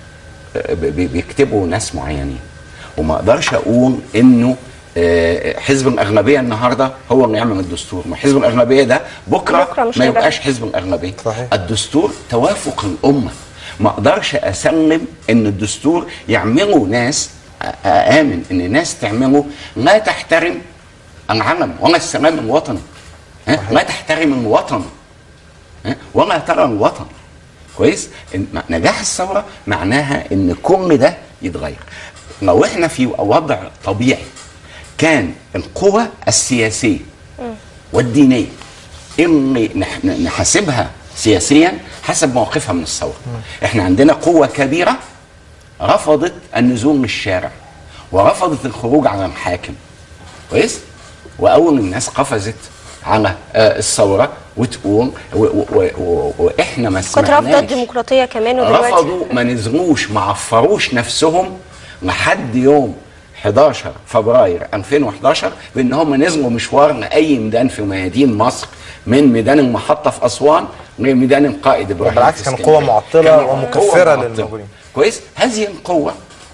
آه، ب- ب- بيكتبوا ناس معينين وما اقدرش اقول انه آه، حزب الاغلبيه النهارده هو اللي يعمل الدستور ما حزب الاغلبيه ده بكره, بكرة مش ما هيبقى يبقاش حزب الاغلبيه صحيح. الدستور توافق الامه ما اقدرش اسلم ان الدستور يعمله ناس آ- امن ان ناس تعمله لا تحترم العلم ولا السلام الوطني ها؟ لا تحترم الوطن ها؟ ولا ترى الوطن كويس إن- م- نجاح الثوره معناها ان كل ده يتغير لو احنا في وضع طبيعي كان القوى السياسيه والدينيه اللي نح- نحاسبها سياسيا حسب موقفها من الثوره احنا عندنا قوه كبيره رفضت النزول للشارع ورفضت الخروج على الحاكم كويس واول الناس قفزت على آه، الثوره وتقول و- و- و- و- واحنا ما كنت رافضه سمعناش الديمقراطيه كمان ودلوقتي رفضوا ما نزلوش ما عفروش نفسهم لحد يوم 11 فبراير 2011 بان هم نزلوا مشوار لاي ميدان في ميادين مصر من ميدان المحطه في اسوان لميدان القائد ابراهيم بالعكس في كان اسكندرية. قوة معطلة كان قوة ومكفرة معطلة. للموجودين. كويس هذه القوه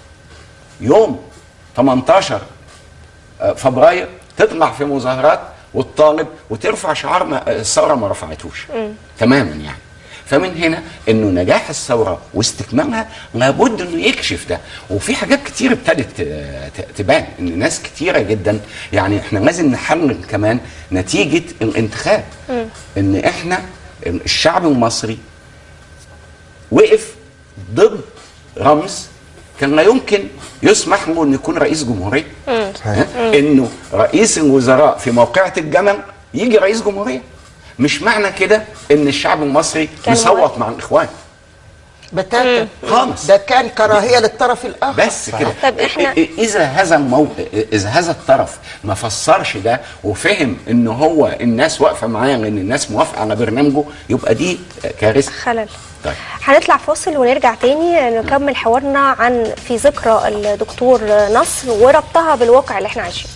يوم 18 فبراير تطلع في مظاهرات وتطالب وترفع شعار ما الثوره ما رفعتوش تماما يعني فمن هنا انه نجاح الثوره واستكمالها لابد انه يكشف ده وفي حاجات كتير ابتدت ت- ت- تبان ان ناس كتيره جدا يعني احنا لازم نحلل كمان نتيجه الانتخاب ان احنا الشعب المصري وقف ضد رمز كان لا يمكن يسمح له انه يكون رئيس جمهوريه ها؟ انه رئيس الوزراء في موقعة الجمل يجي رئيس جمهوريه مش معنى كده ان الشعب المصري كان يصوت موافق. مع الاخوان بتاتا خالص. ده كان كراهيه للطرف الاخر بس كده طب إحنا- إ- إ- اذا هذا الموقع اذا هذا الطرف ما فسرش ده وفهم ان هو الناس واقفه معاه لان الناس موافقه على برنامجه يبقى دي كارثه خلل طيب هنطلع فاصل ونرجع تاني نكمل حوارنا عن في ذكرى الدكتور نصر وربطها بالواقع اللي احنا عايشينه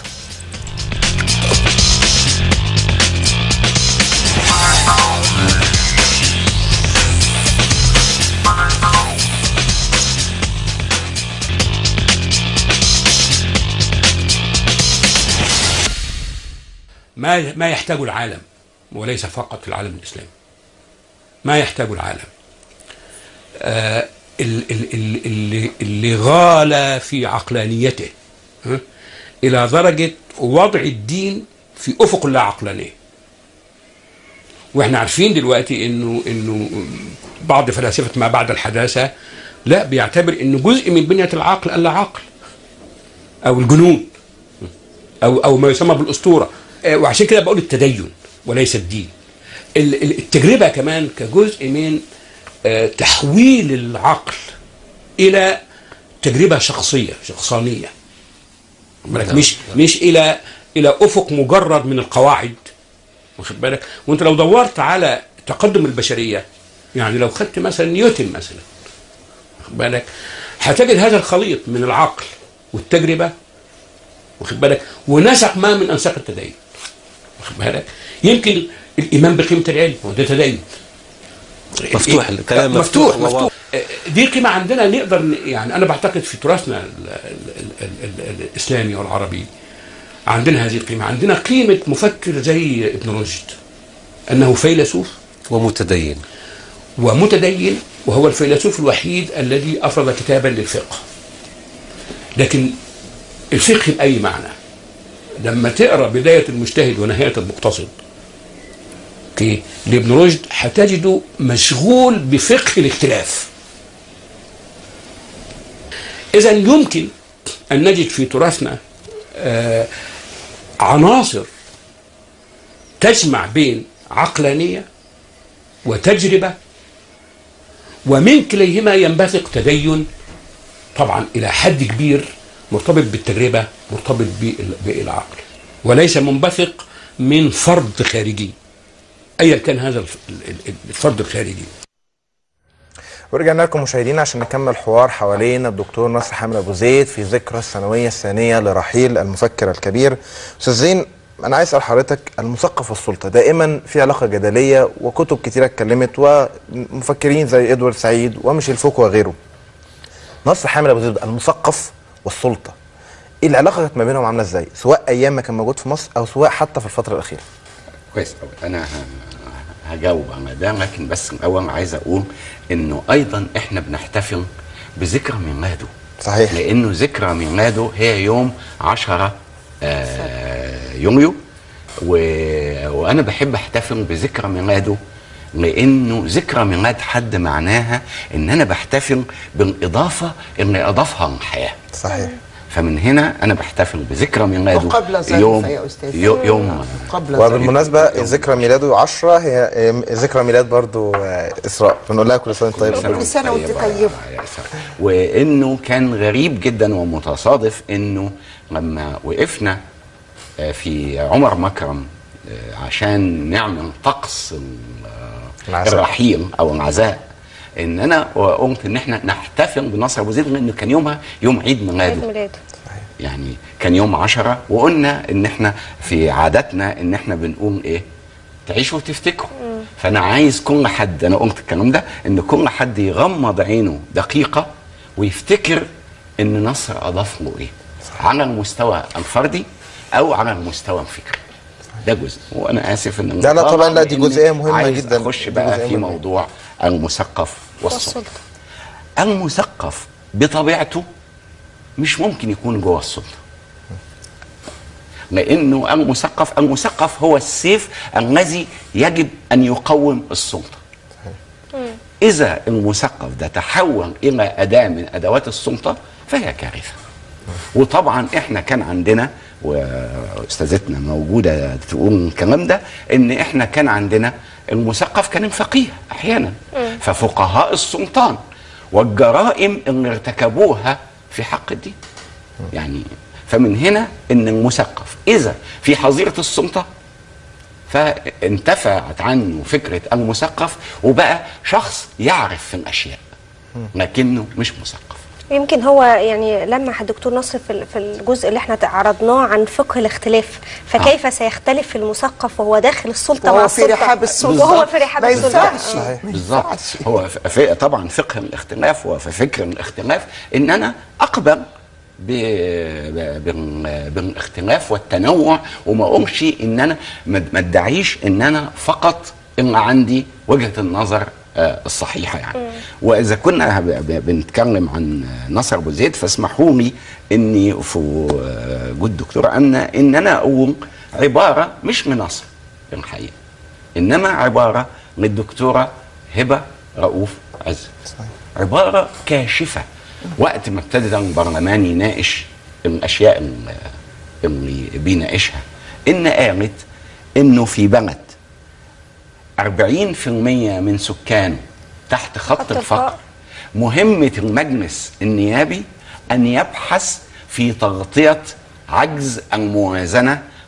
ما ما يحتاجه العالم وليس فقط العالم الاسلامي ما يحتاجه العالم آه ال- ال- ال- اللي اللي غال في عقلانيته ها؟ الى درجه وضع الدين في افق اللا عقلانيه واحنا عارفين دلوقتي انه انه بعض فلاسفه ما بعد الحداثه لا بيعتبر انه جزء من بنيه العقل اللا عقل او الجنون او او ما يسمى بالاسطوره آه، وعشان كده بقول التدين وليس الدين ال- ال- التجربه كمان كجزء من آه، تحويل العقل الى تجربه شخصيه شخصانيه بالك مش مش الى الى افق مجرد من القواعد واخد بالك وانت لو دورت على تقدم البشريه يعني لو خدت مثلا نيوتن مثلا واخد بالك هتجد هذا الخليط من العقل والتجربه واخد بالك ونسق ما من انساق التدين واخد بالك يمكن الايمان بقيمه العلم وده تدين مفتوح الكلام مفتوح مفتوح. مفتوح دي قيمه عندنا نقدر ن- يعني انا بعتقد في تراثنا ال ال ال ال الاسلامي والعربي عندنا هذه القيمه عندنا قيمه مفكر زي ابن رشد انه فيلسوف ومتدين ومتدين وهو الفيلسوف الوحيد الذي افرض كتابا للفقه لكن الفقه باي معنى لما تقرا بدايه المجتهد ونهايه المقتصد اوكي لابن رشد هتجده مشغول بفقه الاختلاف اذا يمكن ان نجد في تراثنا آه عناصر تجمع بين عقلانيه وتجربه ومن كليهما ينبثق تدين طبعا الى حد كبير مرتبط بالتجربه مرتبط بال- بالعقل وليس منبثق من فرد خارجي ايا كان هذا الف- ال- ال- الفرد الخارجي ورجعنا لكم مشاهدينا عشان نكمل حوار حوالين الدكتور نصر حامد ابو زيد في ذكرى السنويه الثانيه لرحيل المفكر الكبير استاذ زين انا عايز اسال حضرتك المثقف والسلطه دائما في علاقه جدليه وكتب كتيره اتكلمت ومفكرين زي ادوارد سعيد وميشيل فوكو وغيره نصر حامد ابو زيد المثقف والسلطه ايه العلاقه كانت ما بينهم عامله ازاي سواء ايام ما كان موجود في مصر او سواء حتى في الفتره الاخيره كويس قوي انا ه- هجاوب على ده لكن بس الاول عايز اقول انه ايضا احنا بنحتفل بذكرى ميلاده صحيح. لانه ذكرى ميلاده هي يوم 10 آه يونيو و... وانا بحب احتفل بذكرى ميلاده لانه ذكرى ميلاد حد معناها ان انا بحتفل بالاضافه اللي اضافها للحياه صحيح فمن هنا انا بحتفل بذكرى ميلاده وقبل ظريفة يوم يا أستاذ. يو- يوم قبل وبالمناسبة ذكرى ميلاده 10 هي آه، ذكرى ميلاد برضو آه، إسراء بنقول لها كل سنة وأنت طيبة كل سنة وأنت طيبة. يا سلام. وانه كان غريب جدا ومتصادف انه لما وقفنا آه، في عمر مكرم آه، عشان نعمل طقس ال- آه، العزاء. الرحيل او العزاء ان انا قلت ان احنا نحتفل بنصر ابو زيد لانه كان يومها يوم عيد عيد ميلاده ميلاده يعني كان يوم عشرة وقلنا ان احنا في عاداتنا ان احنا بنقول ايه تعيشوا وتفتكروا فانا عايز كل حد انا قلت الكلام ده ان كل حد يغمض عينه دقيقة ويفتكر ان نصر اضاف له ايه على المستوى الفردي او على المستوى الفكري ده جزء وانا اسف ان لا، لا، طبعاً، لا، دي لأني جزئية مهمة عايز جداً. اخش دي بقى جزئية في مهمة. موضوع المثقف والسلطة والسلطه المثقف بطبيعته مش ممكن يكون جوه السلطه لانه المثقف المثقف هو السيف الذي يجب ان يقوم السلطه اذا المثقف ده تحول الى اداه من ادوات السلطه فهي كارثه وطبعا احنا كان عندنا واستاذتنا موجوده تقول الكلام ده ان احنا كان عندنا المثقف كان فقيه احيانا ففقهاء السلطان والجرائم اللي ارتكبوها في حق الدين يعني فمن هنا ان المثقف اذا في حظيره السلطه فانتفعت عنه فكره المثقف وبقى شخص يعرف في الاشياء لكنه مش مثقف يمكن هو يعني لمح الدكتور نصر في ال- في الجزء اللي احنا عرضناه عن فقه الاختلاف فكيف سيختلف المثقف وهو داخل السلطه وهو مع في السلطه رحاب السلطة. وهو في رحاب ما السلطه ينفعش. آه. ما بالظبط ينفعش. هو ف- في طبعا فقه الاختلاف وفي فكر الاختلاف ان انا اقبل ب... ب... بال... بالاختلاف والتنوع وما اقولش ان انا ما ما ادعيش ان انا فقط ان عندي وجهه النظر آه، الصحيحه يعني واذا كنا ب- ب- بنتكلم عن نصر ابو زيد فاسمحوا لي اني في آه، جود دكتور امنه ان انا اقول عباره مش من نصر الحقيقه انما عباره للدكتوره هبه رؤوف عزت عباره كاشفه وقت ما ابتدى البرلمان يناقش الاشياء ال- اللي بيناقشها ان قالت انه في بلد 40% من سكانه تحت خط خط الفقر الفقر. مهمه المجلس النيابي ان يبحث في تغطيه عجز الموازنه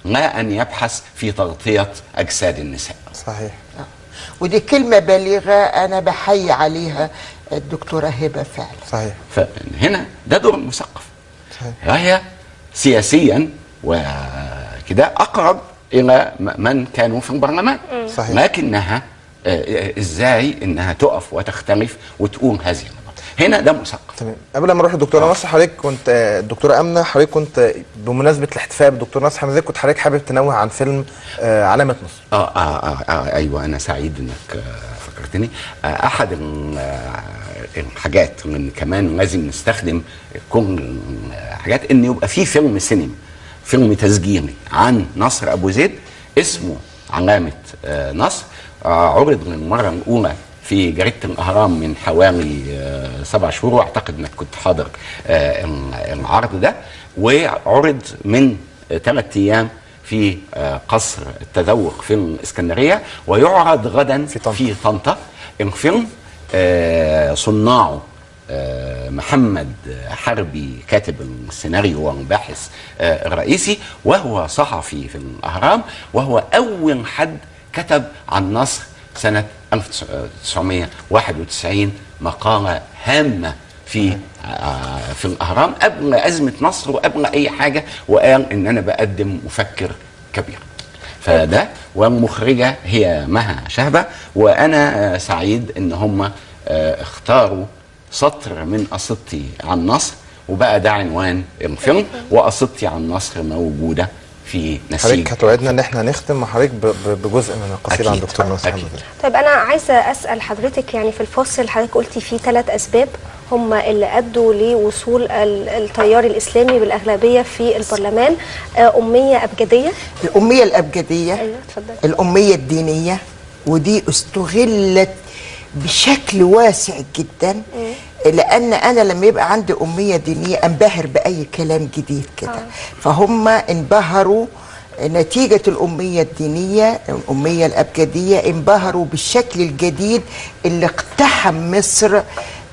لا ان يبحث في تغطيه اجساد النساء صحيح ودي كلمة بالغة أنا بحيي عليها الدكتورة هبة فعلا صحيح فهنا ده دور المثقف صحيح. هي سياسيا وكده اقرب الى م- من كانوا في البرلمان صحيح. لكنها آه، آه، ازاي انها تقف وتختلف وتقول هذه النقط هنا ده مثقف تمام قبل ما نروح للدكتوره نصر حضرتك كنت آه، الدكتوره امنه حضرتك كنت بمناسبه الاحتفاء بالدكتور نصر حمزه كنت حضرتك حابب تنوه عن فيلم آه، علامه نصر آه, آه, آه, آه ايوه انا سعيد انك آه فكرتني آه احد ال- آه الحاجات من كمان لازم نستخدم كل الحاجات ان يبقى في فيلم سينما فيلم تسجيلي عن نصر ابو زيد اسمه علامه آه نصر آه عرض للمره الاولى في جريده الاهرام من حوالي آه سبع شهور واعتقد انك كنت حاضر آه العرض ده وعرض من ثلاث ايام في آه، قصر التذوق في الاسكندريه ويعرض غدا في طنطا. في طنطا الفيلم آه، صناعه آه، محمد حربي كاتب السيناريو والباحث آه، الرئيسي وهو صحفي في الاهرام وهو اول حد كتب عن نصر سنه 1991 مقاله هامه في آه، في الاهرام قبل ازمه مصر وقبل اي حاجه وقال ان انا بقدم مفكر كبير فده والمخرجه هي مها شهبه وانا آه، سعيد ان هم آه، اختاروا سطر من قصيدتي عن نصر وبقى ده عنوان الفيلم وقصيدتي عن نصر موجوده في نسيج حضرتك هتوعدنا ان احنا نختم مع حضرتك ب- ب- بجزء من القصيده عن أكيد. دكتور نصر أكيد. حمزه طيب انا عايزه اسال حضرتك يعني في الفصل حضرتك قلتي في ثلاث اسباب هم اللي ادوا لوصول ال- التيار الاسلامي بالاغلبيه في البرلمان آه، اميه ابجديه الأمية الأبجدية ايوه اتفضل الأمية الدينية ودي استغلت بشكل واسع جدا لأن أنا لما يبقى عندي أمية دينية أنبهر بأي كلام جديد كده فهم انبهروا نتيجة الأمية الدينية الأمية الأبجدية انبهروا بالشكل الجديد اللي اقتحم مصر آه،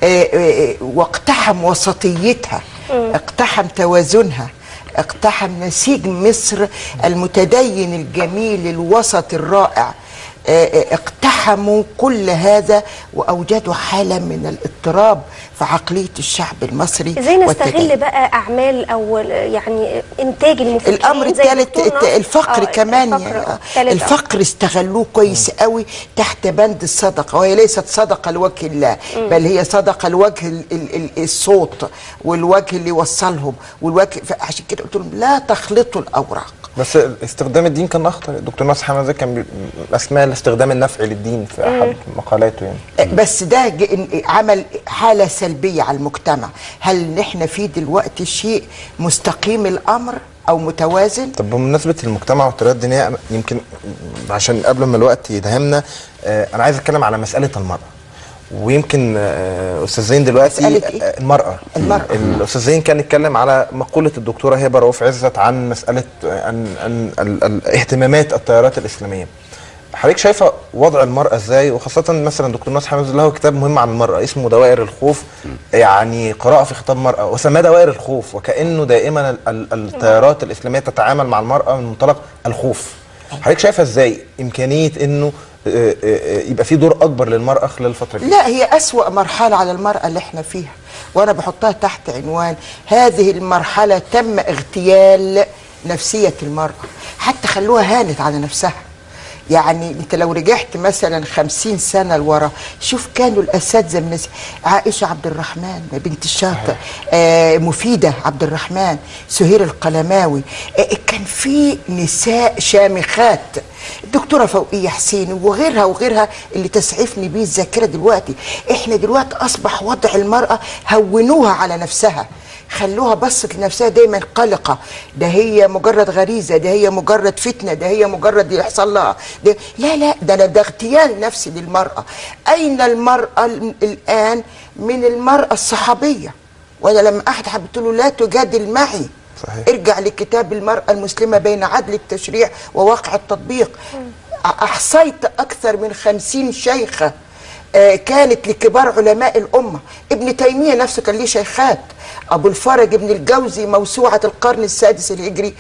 آه، واقتحم وسطيتها اقتحم توازنها اقتحم نسيج مصر المتدين الجميل الوسط الرائع آه، آه، اقتحموا كل هذا واوجدوا حاله من الاضطراب في عقليه الشعب المصري ازاي والتدين. نستغل بقى اعمال او يعني انتاج المفكرين الامر زي الثالث دكتور الت- نصر؟ الفقر آه، كمان الفقر يعني آه، آه، تالت، آه. الفقر استغلوه كويس قوي تحت بند الصدقه وهي ليست صدقه لوجه الله بل هي صدقه لوجه ال- ال- ال- الصوت والوجه اللي يوصلهم والوجه عشان كده قلت لهم لا تخلطوا الاوراق بس استخدام الدين كان اخطر الدكتور نصر حمزه كان بي- اسماء الاستخدام النفعي للدين في احد مقالاته يعني بس ده ج- عمل حالة سلبية على المجتمع هل نحن في دلوقتي شيء مستقيم الأمر أو متوازن طب بمناسبه المجتمع والتيارات الدينيه أنا يمكن عشان قبل ما الوقت يدهمنا آه، انا عايز اتكلم على مساله المراه ويمكن آه، استاذ زين دلوقتي مسألة إيه؟ آه، المراه المرأة. الاستاذ زين كان اتكلم على مقوله الدكتوره هبه رؤوف عزت عن مساله آه، ان ان ال- ال- اهتمامات التيارات الاسلاميه حضرتك شايفه وضع المراه ازاي وخاصه مثلا دكتور ناصر حمزه له كتاب مهم عن المراه اسمه دوائر الخوف يعني قراءه في خطاب مراه وسماه دوائر الخوف وكانه دائما ال- ال- التيارات الاسلاميه تتعامل مع المراه من منطلق الخوف حضرتك شايفه ازاي امكانيه انه آه، آه، آه، يبقى في دور اكبر للمراه خلال الفتره دي لا هي أسوأ مرحلة على المرأة اللي احنا فيها وأنا بحطها تحت عنوان هذه المرحلة تم اغتيال نفسية المرأة حتى خلوها هانت على نفسها يعني انت لو رجعت مثلا خمسين سنة لورا شوف كانوا الأساتذة من الناس- عائشة عبد الرحمن بنت الشاطئ آه مفيدة عبد الرحمن سهير القلماوي آه كان في نساء شامخات الدكتورة فوقية حسين وغيرها وغيرها اللي تسعفني بيه الذاكرة دلوقتي احنا دلوقتي أصبح وضع المرأة هونوها على نفسها خلوها بصت لنفسها دايما قلقة ده هي مجرد غريزة ده هي مجرد فتنة ده هي مجرد يحصل لها ده لا لا ده أنا ده اغتيال نفسي للمرأة أين المرأة ال- الآن من المرأة الصحابية وأنا لما أحد حبيت له لا تجادل معي صحيح. ارجع لكتاب المرأة المسلمة بين عدل التشريع وواقع التطبيق أ- أحصيت أكثر من خمسين شيخة آه، كانت لكبار علماء الأمة ابن تيمية نفسه كان ليه شيخات أبو الفرج ابن الجوزي موسوعة القرن السادس الهجري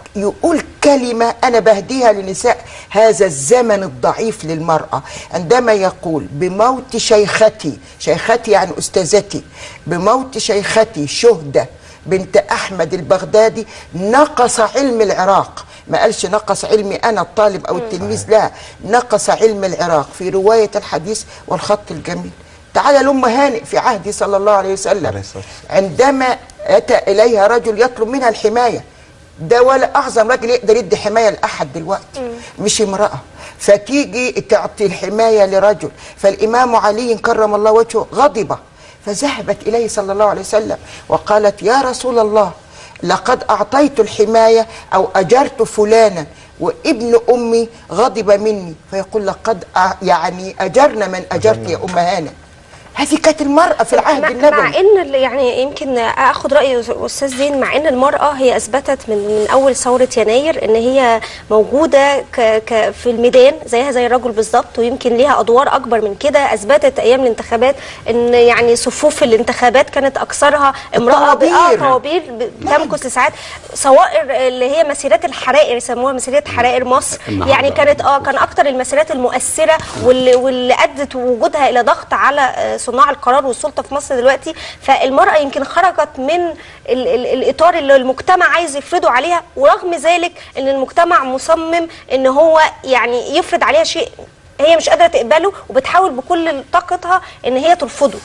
يقول كلمة أنا بهديها لنساء هذا الزمن الضعيف للمرأة عندما يقول بموت شيختي شيختي يعني أستاذتي بموت شيختي شهدة بنت أحمد البغدادي نقص علم العراق ما قالش نقص علمي أنا الطالب أو التلميذ لا نقص علم العراق في رواية الحديث والخط الجميل تعالى لأم هانئ في عهد صلى الله عليه وسلم عليه الصلاة والسلام. عندما أتى إليها رجل يطلب منها الحماية ده ولا أعظم راجل يقدر يدي حماية لأحد دلوقتي مش امرأة فتيجي تعطي الحماية لرجل فالإمام علي كرم الله وجهه غضب فذهبت إليه صلى الله عليه وسلم وقالت يا رسول الله لقد أعطيت الحماية أو أجرت فلانا وابن أمي غضب مني فيقول لقد أ- يعني أجرنا من أجرت يا أم هانة هذه كانت المرأة في العهد مع, النبوي مع ان ال- يعني يمكن اخد راي استاذ زين مع ان المراه هي اثبتت من من اول ثوره يناير ان هي موجوده ك ك في الميدان زيها زي الرجل بالظبط ويمكن ليها ادوار اكبر من كده اثبتت ايام الانتخابات ان يعني صفوف الانتخابات كانت اكثرها امراه ب- اه الطوابير. طوابير ب- تمكث لساعات صوائر اللي هي مسيرات الحرائر يسموها مسيرات حرائر مصر النهاردة. يعني كانت اه كان اكتر المسيرات المؤثره واللي, واللي ادت وجودها الى ضغط على آه، صناع القرار والسلطه في مصر دلوقتي فالمراه يمكن خرجت من ال ال الاطار اللي المجتمع عايز يفرضه عليها ورغم ذلك ان المجتمع مصمم ان هو يعني يفرض عليها شيء هي مش قادره تقبله وبتحاول بكل طاقتها ان هي ترفضه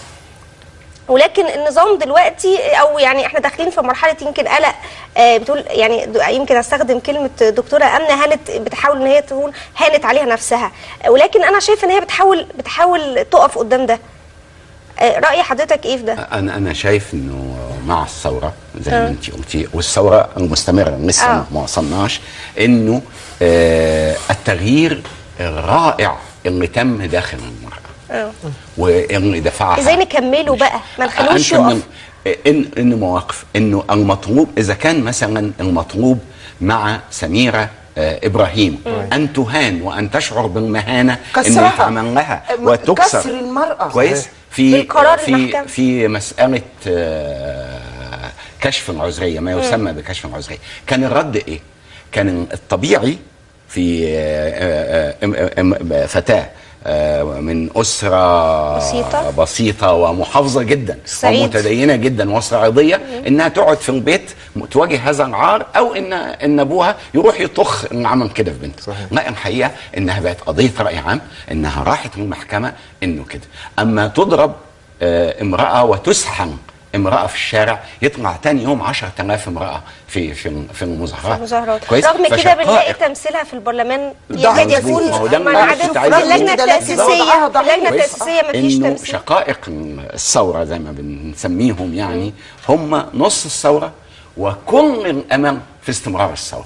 ولكن النظام دلوقتي او يعني احنا داخلين في مرحله يمكن قلق آه بتقول يعني د- يمكن استخدم كلمه دكتوره امنه هانت بتحاول ان هي تكون هانت عليها نفسها آه، ولكن انا شايفه ان هي بتحاول بتحاول تقف قدام ده آه راي حضرتك ايه في ده؟ انا انا شايف انه مع الثوره زي ما انت قلتي والثوره المستمره لسه آه. ما وصلناش انه آه التغيير الرائع اللي تم داخل المراه آه. واللي دفعها ازاي نكمله بقى؟ ما نخلوش أنت من- يقف ان ان مواقف انه المطلوب اذا كان مثلا المطلوب مع سميره آه ابراهيم ان تهان وان تشعر بالمهانه انه كسرها. يتعمل لها م- وتكسر كسر المرأة. كويس في بالقرار في المحكمة. في مساله آه، كشف العذريه ما يسمى بكشف العذريه كان الرد ايه كان الطبيعي في آه، آه، آه، آه، فتاه آه، من اسره بسيطة. بسيطه ومحافظه جدا سعيد. ومتدينه جدا وصعيديه انها تقعد في البيت تواجه هذا العار او ان ان ابوها يروح يطخ ان عمل كده في بنته صحيح. لا الحقيقه انها بقت قضيه راي عام انها راحت المحكمه انه كده اما تضرب آه، امراه وتسحن امراه في الشارع يطلع تاني يوم 10000 امراه في في في المظاهرات مظاهرات كويس رغم كده فشقائق بنلاقي تمثيلها في البرلمان ده يكاد مظبوط. يكون ما هو ده ما اللي عدا كنت في عايز اللجنه أقوله. ده لازم التاسيسيه يوضعها ضحية. اللجنه كويس؟ التاسيسيه ما فيش انه تمثيل شقائق الثوره زي ما بنسميهم يعني هم نص الثوره وكل الامل في استمرار الثوره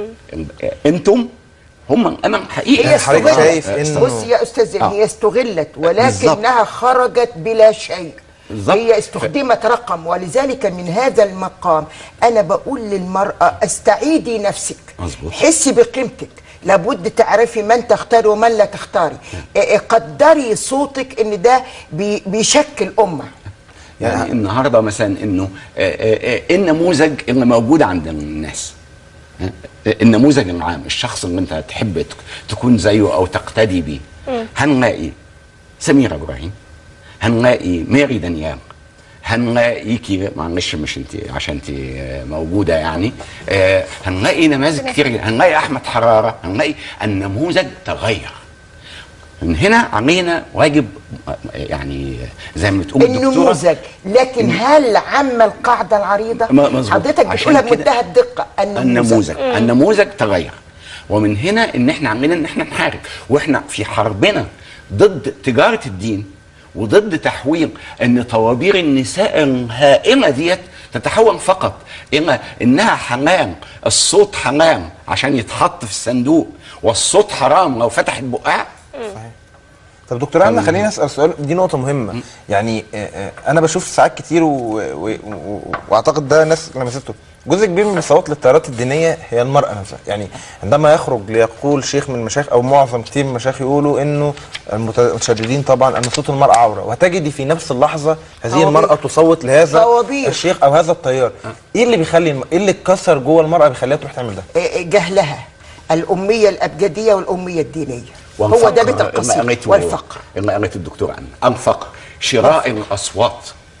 انتم هم الامل حقيقي هي حضرتك استغلت. شايف إنه- بص يا استاذ زين، آه. هي استغلت بالظبط. ولكنها خرجت بلا شيء بالظبط. هي استخدمت رقم ولذلك من هذا المقام انا بقول للمراه استعيدي نفسك مظبوط. حسي بقيمتك لابد تعرفي من تختاري ومن لا تختاري إيه، قدري صوتك ان ده بي- بيشكل امه يعني النهارده مثلا انه آه، آه، آه، النموذج اللي موجود عند الناس آه، النموذج العام الشخص اللي انت تحب تك- تكون زيه او تقتدي بيه هنلاقي سميره ابراهيم هنلاقي ماري دانيال هنلاقيكي معلش مش انت عشان انت آه، موجوده يعني آه، هنلاقي نماذج كتير جدا هنلاقي احمد حراره هنلاقي النموذج تغير من هنا علينا واجب آه، يعني زي ما بتقول الدكتوره النموذج لكن هل عم القاعده العريضه ما- مظبوط. حضرتك عشان بتقولها كده بمنتهى الدقه النموذج النموذج تغير ومن هنا ان احنا عمالين ان احنا نحارب واحنا في حربنا ضد تجاره الدين وضد تحويل ان طوابير النساء الهائله ديت تتحول فقط الى انها حمام الصوت حمام عشان يتحط في الصندوق والصوت حرام لو فتحت بقها طب دكتور امنه خليني اسال سؤال دي نقطه مهمه يعني آه، آه، انا بشوف ساعات كتير و... و... و... واعتقد ده ناس لمسته جزء كبير من الصوت للتيارات الدينيه هي المراه نفسها يعني عندما يخرج ليقول شيخ من المشايخ او معظم كتير من المشايخ يقولوا انه المت- المتشددين طبعا ان صوت المراه عوره وتجدي في نفس اللحظه هذه طوابير. المراه تصوت لهذا طوابير. الشيخ او هذا التيار ايه اللي بيخلي الم- ايه اللي اتكسر جوه المراه بيخليها تروح تعمل ده آه، جهلها الأمية الأبجدية والأمية الدينية هو وانفق ده بيت اللي القصيد قريته- والفقر اللي قريته الدكتور عنه انفق شراء الاصوات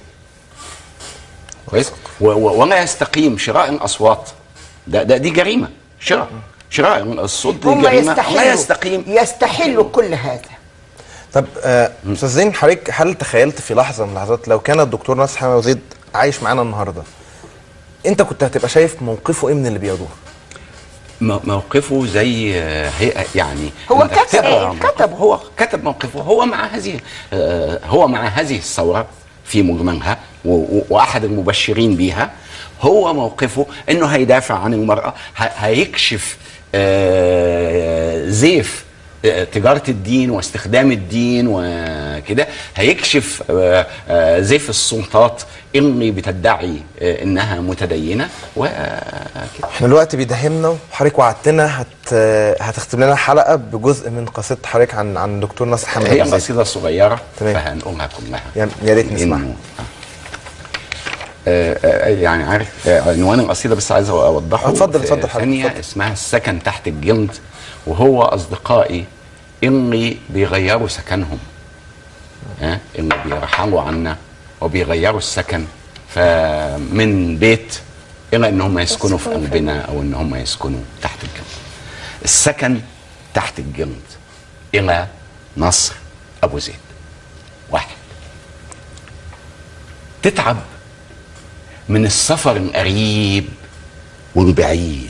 كويس و- و- ولا يستقيم شراء الاصوات ده, ده دي جريمه شراء شراء الصوت دي هم جريمه يستحلوا لا يستقيم يستحلوا كل هذا طب آه، استاذ زين حضرتك هل تخيلت في لحظه من اللحظات لو كان الدكتور ناصر حمامه وزيد عايش معانا النهارده انت كنت هتبقى شايف موقفه ايه من اللي بيواجهه م- موقفه زي آه، هي يعني هو أنت كتب- تقرأ كتب. موقفه. هو كتب موقفه هو مع هذه آه، هو مع هذه الثوره في مجملها و- و- واحد المبشرين بيها هو موقفه انه هيدافع عن المراه ه- هيكشف آه، زيف آه، تجارة الدين واستخدام الدين وكده هيكشف آه، آه، زيف السلطات اللي بتدعي آه، انها متدينه وكده احنا الوقت بيدهمنا وحضرتك وعدتنا هت هتختم لنا حلقه بجزء من قصيده حضرتك عن عن الدكتور ناصر حمامه هي وزيد. قصيدة صغيرة تمام. فهنقولها كلها يا- يا ريت نسمعها. لأنه- آه، آه، يعني عارف آه، عنوان القصيدة بس عايز أوضحه اتفضل، في اتفضل حضرتك، ثانية اتفضل. اسمها السكن تحت الجلد وهو أصدقائي اللي بيغيروا سكنهم ها اللي بيرحلوا عنا وبيغيروا السكن فمن بيت إلى إن هم يسكنوا في يسكنوا في قلبنا أو إن هم يسكنوا تحت الجلد السكن تحت الجلد إلى نصر أبو زيد واحد تتعب من السفر القريب والبعيد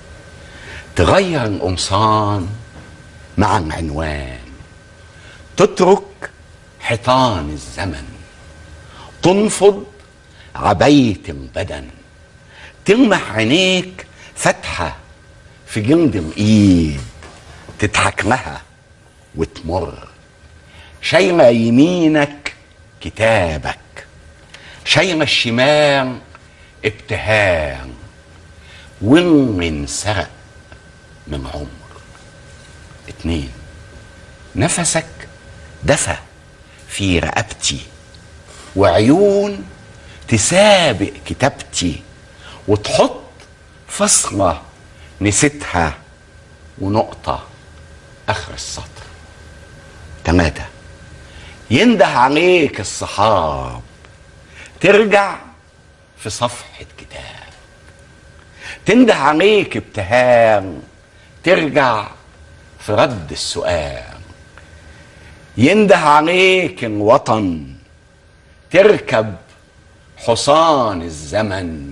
تغير القمصان مع العنوان تترك حيطان الزمن تنفض عبية البدن تلمح عينيك فتحة في جلد الإيد تضحك لها وتمر شايلة يمينك كتابك شايلة الشمال ابتهال واللي انسرق من عمر اتنين نفسك دفى في رقبتي وعيون تسابق كتابتي وتحط فصلة نسيتها ونقطة آخر السطر تلاتة ينده عليك الصحاب ترجع في صفحة كتاب تنده عليك ابتهال ترجع في رد السؤال ينده عليك الوطن تركب حصان الزمن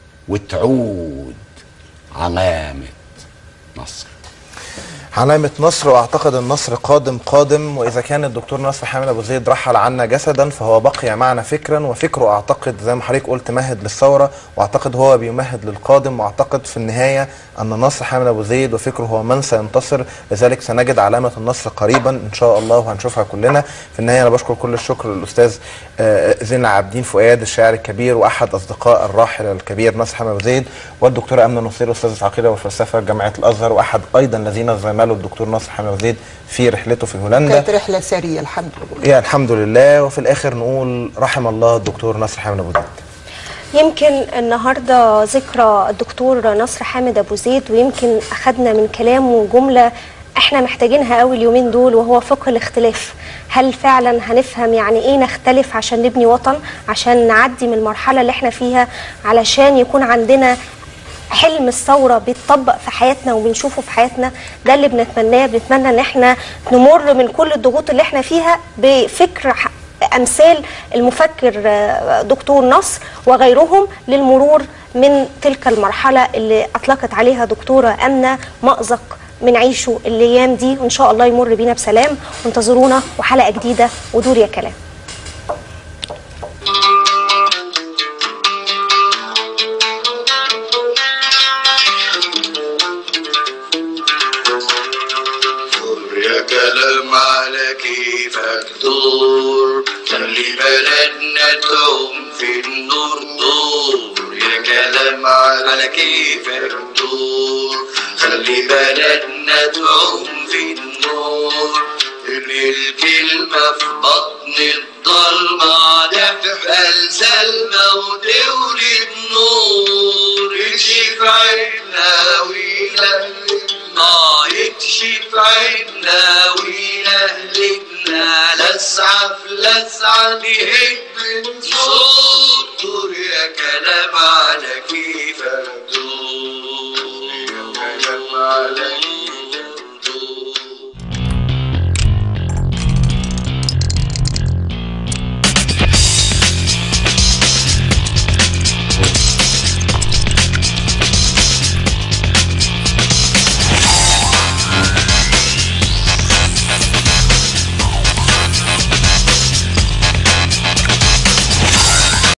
وتعود علامة نصر علامة نصر واعتقد النصر قادم قادم واذا كان الدكتور نصر حامد ابو زيد رحل عنا جسدا فهو بقي معنا فكرا وفكره اعتقد زي ما حضرتك قلت مهد للثوره واعتقد هو بيمهد للقادم واعتقد في النهايه ان نصر حامد ابو زيد وفكره هو من سينتصر لذلك سنجد علامه النصر قريبا ان شاء الله وهنشوفها كلنا في النهايه انا بشكر كل الشكر للاستاذ آه، زين العابدين فؤاد الشاعر الكبير واحد اصدقاء الراحل الكبير نصر حامد ابو زيد والدكتوره امنه نصير استاذه العقيده والفلسفه جامعه الازهر واحد ايضا الذين زملوا الدكتور نصر حامد ابو زيد في رحلته في هولندا كانت رحلة سرية الحمد لله يا الحمد لله وفي الاخر نقول رحم الله الدكتور نصر حامد ابو زيد يمكن النهارده ذكرى الدكتور نصر حامد ابو زيد ويمكن اخذنا من كلامه جمله احنا محتاجينها قوي اليومين دول وهو فقه الاختلاف هل فعلا هنفهم يعني ايه نختلف عشان نبني وطن عشان نعدي من المرحله اللي احنا فيها علشان يكون عندنا حلم الثوره بيتطبق في حياتنا وبنشوفه في حياتنا ده اللي بنتمناه بنتمنى ان احنا نمر من كل الضغوط اللي احنا فيها بفكر ح- امثال المفكر آه، دكتور نصر وغيرهم للمرور من تلك المرحله اللي اطلقت عليها دكتوره امنه مازق بنعيشه الايام دي وان شاء الله يمر بينا بسلام وانتظرونا وحلقه جديده ودور يا كلام يا كلام على كيف على كيفك دور خلي بلدنا تعوم في النور ارمي الكلمة في بطن الضلمة تحمل سلمى وتولد نور يكشف عيننا ويلهلنا يكشف عيننا ويلهلنا لسعة في لسعة نهب صوت دور يا كلام على كيفك دور يا كلام على كيفك